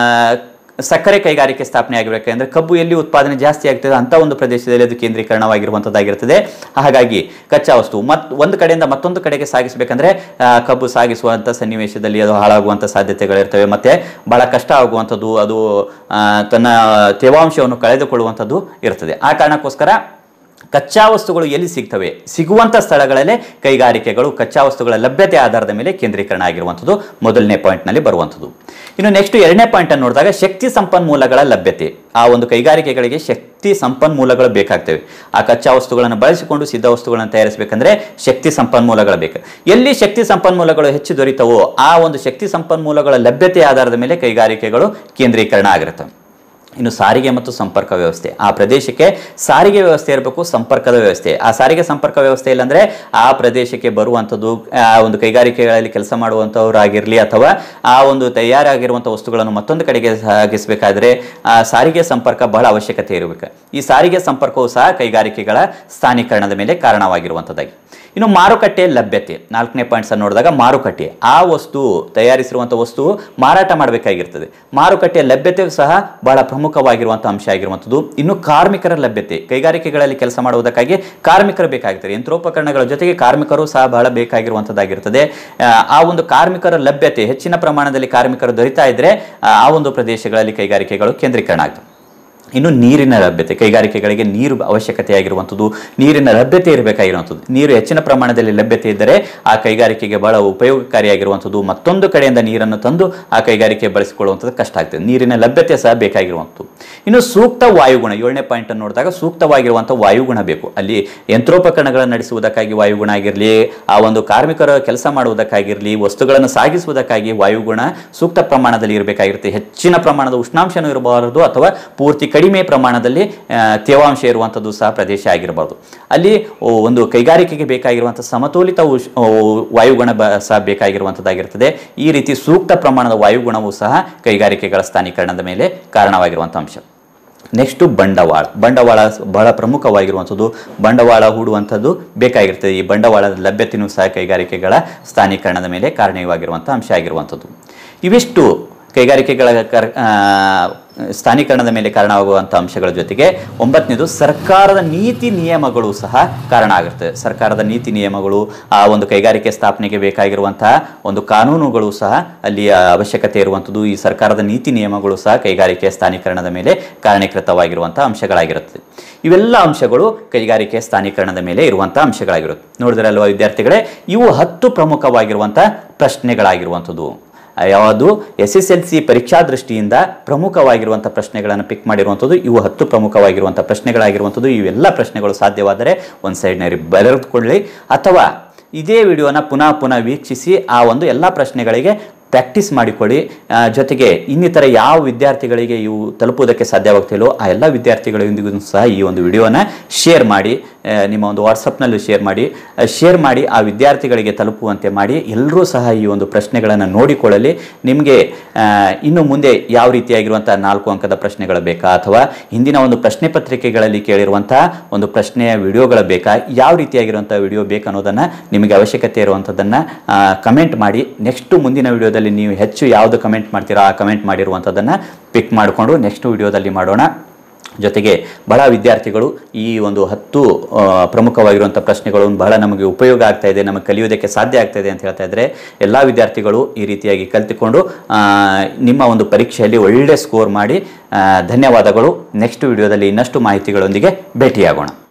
ಸಕ್ಕರೆ ಕೈಗಾರಿಕೆ ಸ್ಥಾಪನೆ ಆಗಬೇಕಂದ್ರೆ ಕಬ್ಬು ಎಲ್ಲಿ ಉತ್ಪಾದನೆ ಜಾಸ್ತಿ ಆಗ್ತದೆ ಅಂತ ಒಂದು ಪ್ರದೇಶದಲ್ಲಿ ಅದು ಕೇಂದ್ರೀಕರಣವಾಗಿರುವಂಥದ್ದಾಗಿರ್ತದೆ ಹಾಗಾಗಿ ಕಚ್ಚಾ ವಸ್ತು ಮತ್ ಒಂದು ಕಡೆಯಿಂದ ಮತ್ತೊಂದು ಕಡೆಗೆ ಸಾಗಿಸಬೇಕಂದ್ರೆ ಆ, ಕಬ್ಬು ಸಾಗಿಸುವಂಥ ಸನ್ನಿವೇಶದಲ್ಲಿ ಅದು ಹಾಳಾಗುವಂಥ ಸಾಧ್ಯತೆಗಳಿರ್ತವೆ ಮತ್ತೆ ಬಹಳ ಕಷ್ಟ ಆಗುವಂಥದ್ದು ಅದು ಆ, ತನ್ನ ತೇವಾಂಶವನ್ನು ಕಳೆದುಕೊಳ್ಳುವಂಥದ್ದು ಇರ್ತದೆ ಆ ಕಾರಣಕ್ಕೋಸ್ಕರ ಕಚ್ಚಾ ವಸ್ತುಗಳು ಎಲ್ಲಿ ಸಿಗ್ತವೆ ಸಿಗುವಂಥ ಸ್ಥಳಗಳಲ್ಲೇ ಕೈಗಾರಿಕೆಗಳು ಕಚ್ಚಾ ವಸ್ತುಗಳ ಲಭ್ಯತೆ ಆಧಾರದ ಮೇಲೆ ಕೇಂದ್ರೀಕರಣ ಆಗಿರುವಂಥದ್ದು ಮೊದಲನೇ ಪಾಯಿಂಟ್ನಲ್ಲಿ ಬರುವಂಥದ್ದು ಇನ್ನು ನೆಕ್ಸ್ಟ್ ಎರಡನೇ ಪಾಯಿಂಟ್ ಅನ್ನು ನೋಡಿದಾಗ ಶಕ್ತಿ ಸಂಪನ್ಮೂಲಗಳ ಲಭ್ಯತೆ ಆ ಒಂದು ಕೈಗಾರಿಕೆಗಳಿಗೆ ಶಕ್ತಿ ಸಂಪನ್ಮೂಲಗಳು ಬೇಕಾಗ್ತವೆ ಆ ಕಚ್ಚಾ ವಸ್ತುಗಳನ್ನು ಬಳಸಿಕೊಂಡು ಸಿದ್ಧ ವಸ್ತುಗಳನ್ನು ತಯಾರಿಸಬೇಕಂದ್ರೆ ಶಕ್ತಿ ಸಂಪನ್ಮೂಲಗಳು ಬೇಕು ಎಲ್ಲಿ ಶಕ್ತಿ ಸಂಪನ್ಮೂಲಗಳು ಹೆಚ್ಚು ದೊರೀತವೋ ಆ ಒಂದು ಶಕ್ತಿ ಸಂಪನ್ಮೂಲಗಳ ಲಭ್ಯತೆ ಆಧಾರದ ಮೇಲೆ ಕೈಗಾರಿಕೆಗಳು ಕೇಂದ್ರೀಕರಣ ಆಗಿರ್ತವೆ ಇನ್ನು ಸಾರಿಗೆ ಮತ್ತು ಸಂಪರ್ಕ ವ್ಯವಸ್ಥೆ ಆ ಪ್ರದೇಶಕ್ಕೆ ಸಾರಿಗೆ ವ್ಯವಸ್ಥೆ ಇರಬೇಕು ಸಂಪರ್ಕದ ವ್ಯವಸ್ಥೆ ಆ ಸಾರಿಗೆ ಸಂಪರ್ಕ ವ್ಯವಸ್ಥೆ ಇಲ್ಲಾಂದ್ರೆ ಆ ಪ್ರದೇಶಕ್ಕೆ ಬರುವಂಥದ್ದು ಆ ಒಂದು ಕೈಗಾರಿಕೆಗಳಲ್ಲಿ ಕೆಲಸ ಮಾಡುವಂಥವ್ರಾಗಿರಲಿ ಅಥವಾ ಆ ಒಂದು ತಯಾರಾಗಿರುವಂಥ ವಸ್ತುಗಳನ್ನು ಮತ್ತೊಂದು ಕಡೆಗೆ ಸಾಗಿಸಬೇಕಾದ್ರೆ ಆ ಸಾರಿಗೆ ಸಂಪರ್ಕ ಬಹಳ ಅವಶ್ಯಕತೆ ಇರಬೇಕು ಈ ಸಾರಿಗೆ ಸಂಪರ್ಕವು ಸಹ ಕೈಗಾರಿಕೆಗಳ ಸ್ಥಾನೀಕರಣದ ಮೇಲೆ ಕಾರಣವಾಗಿರುವಂಥದ್ದಾಗಿ ಇನ್ನು ಮಾರುಕಟ್ಟೆ ಲಭ್ಯತೆ ನಾಲ್ಕನೇ ಪಾಯಿಂಟ್ಸ್ ನೋಡಿದಾಗ ಮಾರುಕಟ್ಟೆ ಆ ವಸ್ತು ತಯಾರಿಸಿರುವಂಥ ವಸ್ತು ಮಾರಾಟ ಮಾಡಬೇಕಾಗಿರ್ತದೆ ಮಾರುಕಟ್ಟೆ ಲಭ್ಯತೆ ಸಹ ಬಹಳ ಪ್ರಮುಖವಾಗಿರುವಂಥ ಅಂಶ ಆಗಿರುವಂಥದ್ದು ಇನ್ನು ಕಾರ್ಮಿಕರ ಲಭ್ಯತೆ ಕೈಗಾರಿಕೆಗಳಲ್ಲಿ ಕೆಲಸ ಮಾಡುವುದಕ್ಕಾಗಿ ಕಾರ್ಮಿಕರು ಬೇಕಾಗಿರ್ತಾರೆ ಯಂತ್ರೋಪಕರಣಗಳ ಜೊತೆಗೆ ಕಾರ್ಮಿಕರು ಸಹ ಬಹಳ ಬೇಕಾಗಿರುವಂಥದ್ದಾಗಿರ್ತದೆ ಆ, ಆ ಒಂದು ಕಾರ್ಮಿಕರ ಲಭ್ಯತೆ ಹೆಚ್ಚಿನ ಪ್ರಮಾಣದಲ್ಲಿ ಕಾರ್ಮಿಕರು ದೊರೀತಾ ಇದ್ರೆ ಆ ಆ ಒಂದು ಪ್ರದೇಶಗಳಲ್ಲಿ ಕೈಗಾರಿಕೆಗಳು ಕೇಂದ್ರೀಕರಣ ಆಗ್ತವೆ ಇನ್ನು ನೀರಿನ ಲಭ್ಯತೆ ಕೈಗಾರಿಕೆಗಳಿಗೆ ನೀರು ಅವಶ್ಯಕತೆಯಾಗಿರುವಂಥದ್ದು ನೀರಿನ ಲಭ್ಯತೆ ಇರಬೇಕಾಗಿರುವಂಥದ್ದು ನೀರು ಹೆಚ್ಚಿನ ಪ್ರಮಾಣದಲ್ಲಿ ಲಭ್ಯತೆ ಇದ್ದರೆ ಆ ಕೈಗಾರಿಕೆಗೆ ಬಹಳ ಉಪಯೋಗಕಾರಿಯಾಗಿರುವಂಥದ್ದು ಮತ್ತೊಂದು ಕಡೆಯಿಂದ ನೀರನ್ನು ತಂದು ಆ ಕೈಗಾರಿಕೆ ಬಳಸಿಕೊಳ್ಳುವಂಥದ್ದು ಕಷ್ಟ ಆಗ್ತದೆ ನೀರಿನ ಲಭ್ಯತೆ ಸಹ ಬೇಕಾಗಿರುವಂಥದ್ದು ಇನ್ನು ಸೂಕ್ತ ವಾಯುಗುಣ ಏಳನೇ ಪಾಯಿಂಟ್ ಅನ್ನು ನೋಡಿದಾಗ ಸೂಕ್ತವಾಗಿರುವಂಥ ವಾಯುಗುಣ ಬೇಕು ಅಲ್ಲಿ ಯಂತ್ರೋಪಕರಣಗಳನ್ನು ನಡೆಸುವುದಕ್ಕಾಗಿ ವಾಯುಗುಣ ಆಗಿರಲಿ ಆ ಒಂದು ಕಾರ್ಮಿಕರ ಕೆಲಸ ಮಾಡುವುದಕ್ಕಾಗಿರಲಿ ವಸ್ತುಗಳನ್ನು ಸಾಗಿಸುವುದಕ್ಕಾಗಿ ವಾಯುಗುಣ ಸೂಕ್ತ ಪ್ರಮಾಣದಲ್ಲಿ ಇರಬೇಕಾಗಿರುತ್ತೆ ಹೆಚ್ಚಿನ ಪ್ರಮಾಣದ ಉಷ್ಣಾಂಶನೂ ಇರಬಾರದು ಅಥವಾ ಪೂರ್ತಿ ಕಡಿಮೆ ಪ್ರಮಾಣದಲ್ಲಿ ಆ, ತೇವಾಂಶ ಇರುವಂಥದ್ದು ಸಹ ಪ್ರದೇಶ ಆಗಿರಬಾರ್ದು ಅಲ್ಲಿ ಓ, ಒಂದು ಕೈಗಾರಿಕೆಗೆ ಬೇಕಾಗಿರುವಂಥ ಸಮತೋಲಿತ ಉಷ್ ಓ, ವಾಯುಗುಣ ಬ ಸಹ ಬೇಕಾಗಿರುವಂಥದ್ದಾಗಿರ್ತದೆ ಈ ರೀತಿ ಸೂಕ್ತ ಪ್ರಮಾಣದ ವಾಯುಗುಣವು ಸಹ ಕೈಗಾರಿಕೆಗಳ ಸ್ಥಾನೀಕರಣದ ಮೇಲೆ ಕಾರಣವಾಗಿರುವಂಥ ಅಂಶ ನೆಕ್ಸ್ಟು ಬಂಡವಾಳ ಬಂಡವಾಳ ಬಹಳ ಪ್ರಮುಖವಾಗಿರುವಂಥದ್ದು ಬಂಡವಾಳ ಹೂಡುವಂಥದ್ದು ಬೇಕಾಗಿರ್ತದೆ ಈ ಬಂಡವಾಳದ ಲಭ್ಯತೆಯೂ ಸಹ ಕೈಗಾರಿಕೆಗಳ ಸ್ಥಾನೀಕರಣದ ಮೇಲೆ ಕಾರಣವಾಗಿರುವಂಥ ಅಂಶ ಆಗಿರುವಂಥದ್ದು ಇವಿಷ್ಟು ಕೈಗಾರಿಕೆಗಳ ಕರ್ ಆ, ಸ್ಥಾನೀಕರಣದ ಮೇಲೆ ಕಾರಣವಾಗುವಂಥ ಅಂಶಗಳ ಜೊತೆಗೆ ಒಂಬತ್ತನೇದು ಸರ್ಕಾರದ ನೀತಿ ನಿಯಮಗಳು ಸಹ ಕಾರಣ ಆಗಿರ್ತದೆ ಸರ್ಕಾರದ ನೀತಿ ನಿಯಮಗಳು ಆ ಒಂದು ಕೈಗಾರಿಕೆ ಸ್ಥಾಪನೆಗೆ ಬೇಕಾಗಿರುವಂತಹ ಒಂದು ಕಾನೂನುಗಳು ಸಹ ಅಲ್ಲಿ ಆ, ಅವಶ್ಯಕತೆ ಇರುವಂಥದ್ದು ಈ ಸರ್ಕಾರದ ನೀತಿ ನಿಯಮಗಳು ಸಹ ಕೈಗಾರಿಕೆಯ ಸ್ಥಾನೀಕರಣದ ಮೇಲೆ ಕಾರಣೀಕೃತವಾಗಿರುವಂಥ ಅಂಶಗಳಾಗಿರುತ್ತದೆ ಇವೆಲ್ಲ ಅಂಶಗಳು ಕೈಗಾರಿಕೆ ಸ್ಥಾನೀಕರಣದ ಮೇಲೆ ಇರುವಂಥ ಅಂಶಗಳಾಗಿರುತ್ತೆ ನೋಡಿದ್ರಲ್ವಾ ವಿದ್ಯಾರ್ಥಿಗಳೇ ಇವು ಹತ್ತು ಪ್ರಮುಖವಾಗಿರುವಂಥ ಪ್ರಶ್ನೆಗಳಾಗಿರುವಂಥದ್ದು ಯಾವುದು ಎಸ್ ಎಸ್ ಎಲ್ ಸಿ ಪರೀಕ್ಷಾ ದೃಷ್ಟಿಯಿಂದ ಪ್ರಮುಖವಾಗಿರುವಂಥ ಪ್ರಶ್ನೆಗಳನ್ನು ಪಿಕ್ ಮಾಡಿರುವಂಥದ್ದು ಇವು ಹತ್ತು ಪ್ರಮುಖವಾಗಿರುವಂಥ ಪ್ರಶ್ನೆಗಳಾಗಿರುವಂಥದ್ದು ಇವೆಲ್ಲ ಪ್ರಶ್ನೆಗಳು ಸಾಧ್ಯವಾದರೆ ಒಂದು ಸೈಡ್ನಲ್ಲಿ ಬರೆದುಕೊಳ್ಳಿ ಅಥವಾ ಇದೇ ವಿಡಿಯೋನ ಪುನಃ ಪುನಃ ವೀಕ್ಷಿಸಿ ಆ ಒಂದು ಎಲ್ಲ ಪ್ರಶ್ನೆಗಳಿಗೆ ಪ್ರಾಕ್ಟೀಸ್ ಮಾಡಿಕೊಳ್ಳಿ ಆ, ಜೊತೆಗೆ ಇನ್ನಿತರ ಯಾವ ವಿದ್ಯಾರ್ಥಿಗಳಿಗೆ ಇವು ತಲುಪುವುದಕ್ಕೆ ಸಾಧ್ಯವಾಗ್ತಿಲ್ಲೋ ಆ ಎಲ್ಲ ವಿದ್ಯಾರ್ಥಿಗಳಿಂದಿಗೂ ಸಹ ಈ ಒಂದು ವಿಡಿಯೋನ ಶೇರ್ ಮಾಡಿ ಆ, ನಿಮ್ಮ ಒಂದು ವಾಟ್ಸಪ್ನಲ್ಲೂ ಶೇರ್ ಮಾಡಿ ಶೇರ್ ಮಾಡಿ ಆ ವಿದ್ಯಾರ್ಥಿಗಳಿಗೆ ತಲುಪುವಂತೆ ಮಾಡಿ ಎಲ್ಲರೂ ಸಹ ಈ ಒಂದು ಪ್ರಶ್ನೆಗಳನ್ನು ನೋಡಿಕೊಳ್ಳಲಿ ನಿಮಗೆ ಆ, ಇನ್ನು ಮುಂದೆ ಯಾವ ರೀತಿಯಾಗಿರುವಂಥ ನಾಲ್ಕು ಅಂಕದ ಪ್ರಶ್ನೆಗಳು ಬೇಕಾ ಅಥವಾ ಹಿಂದಿನ ಒಂದು ಪ್ರಶ್ನೆ ಪತ್ರಿಕೆಗಳಲ್ಲಿ ಕೇಳಿರುವಂತಹ ಒಂದು ಪ್ರಶ್ನೆಯ ವಿಡಿಯೋಗಳು ಬೇಕಾ ಯಾವ ರೀತಿಯಾಗಿರುವಂಥ ವಿಡಿಯೋ ಬೇಕನ್ನೋದನ್ನು ನಿಮಗೆ ಅವಶ್ಯಕತೆ ಇರುವಂಥದ್ದನ್ನು ಕಮೆಂಟ್ ಮಾಡಿ ನೆಕ್ಸ್ಟ್ ಮುಂದಿನ ವಿಡಿಯೋದಲ್ಲಿ ನೀವು ಹೆಚ್ಚು ಯಾವುದು ಕಮೆಂಟ್ ಮಾಡ್ತೀರಾ ಆ ಕಮೆಂಟ್ ಮಾಡಿರುವಂಥದ್ದನ್ನು ಪಿಕ್ ಮಾಡಿಕೊಂಡು ನೆಕ್ಸ್ಟ್ ವಿಡಿಯೋದಲ್ಲಿ ಮಾಡೋಣ ಜೊತೆಗೆ ಬಹಳ ವಿದ್ಯಾರ್ಥಿಗಳು ಈ ಒಂದು ಹತ್ತು ಆ, ಪ್ರಮುಖವಾಗಿರುವಂಥ ಪ್ರಶ್ನೆಗಳು ಬಹಳ ನಮಗೆ ಉಪಯೋಗ ಆಗ್ತಾ ಇದೆ ನಮಗೆ ಕಲಿಯೋದಕ್ಕೆ ಸಾಧ್ಯ ಆಗ್ತಾ ಇದೆ ಅಂತ ಹೇಳ್ತಾ ಇದ್ರೆ ಎಲ್ಲ ವಿದ್ಯಾರ್ಥಿಗಳು ಈ ರೀತಿಯಾಗಿ ಕಲಿತುಕೊಂಡು ಆ, ನಿಮ್ಮ ಒಂದು ಪರೀಕ್ಷೆಯಲ್ಲಿ ಒಳ್ಳೆ ಸ್ಕೋರ್ ಮಾಡಿ ಆ, ಧನ್ಯವಾದಗಳು ನೆಕ್ಸ್ಟ್ ವಿಡಿಯೋದಲ್ಲಿ ಇನ್ನಷ್ಟು ಮಾಹಿತಿಗಳೊಂದಿಗೆ ಭೇಟಿಯಾಗೋಣ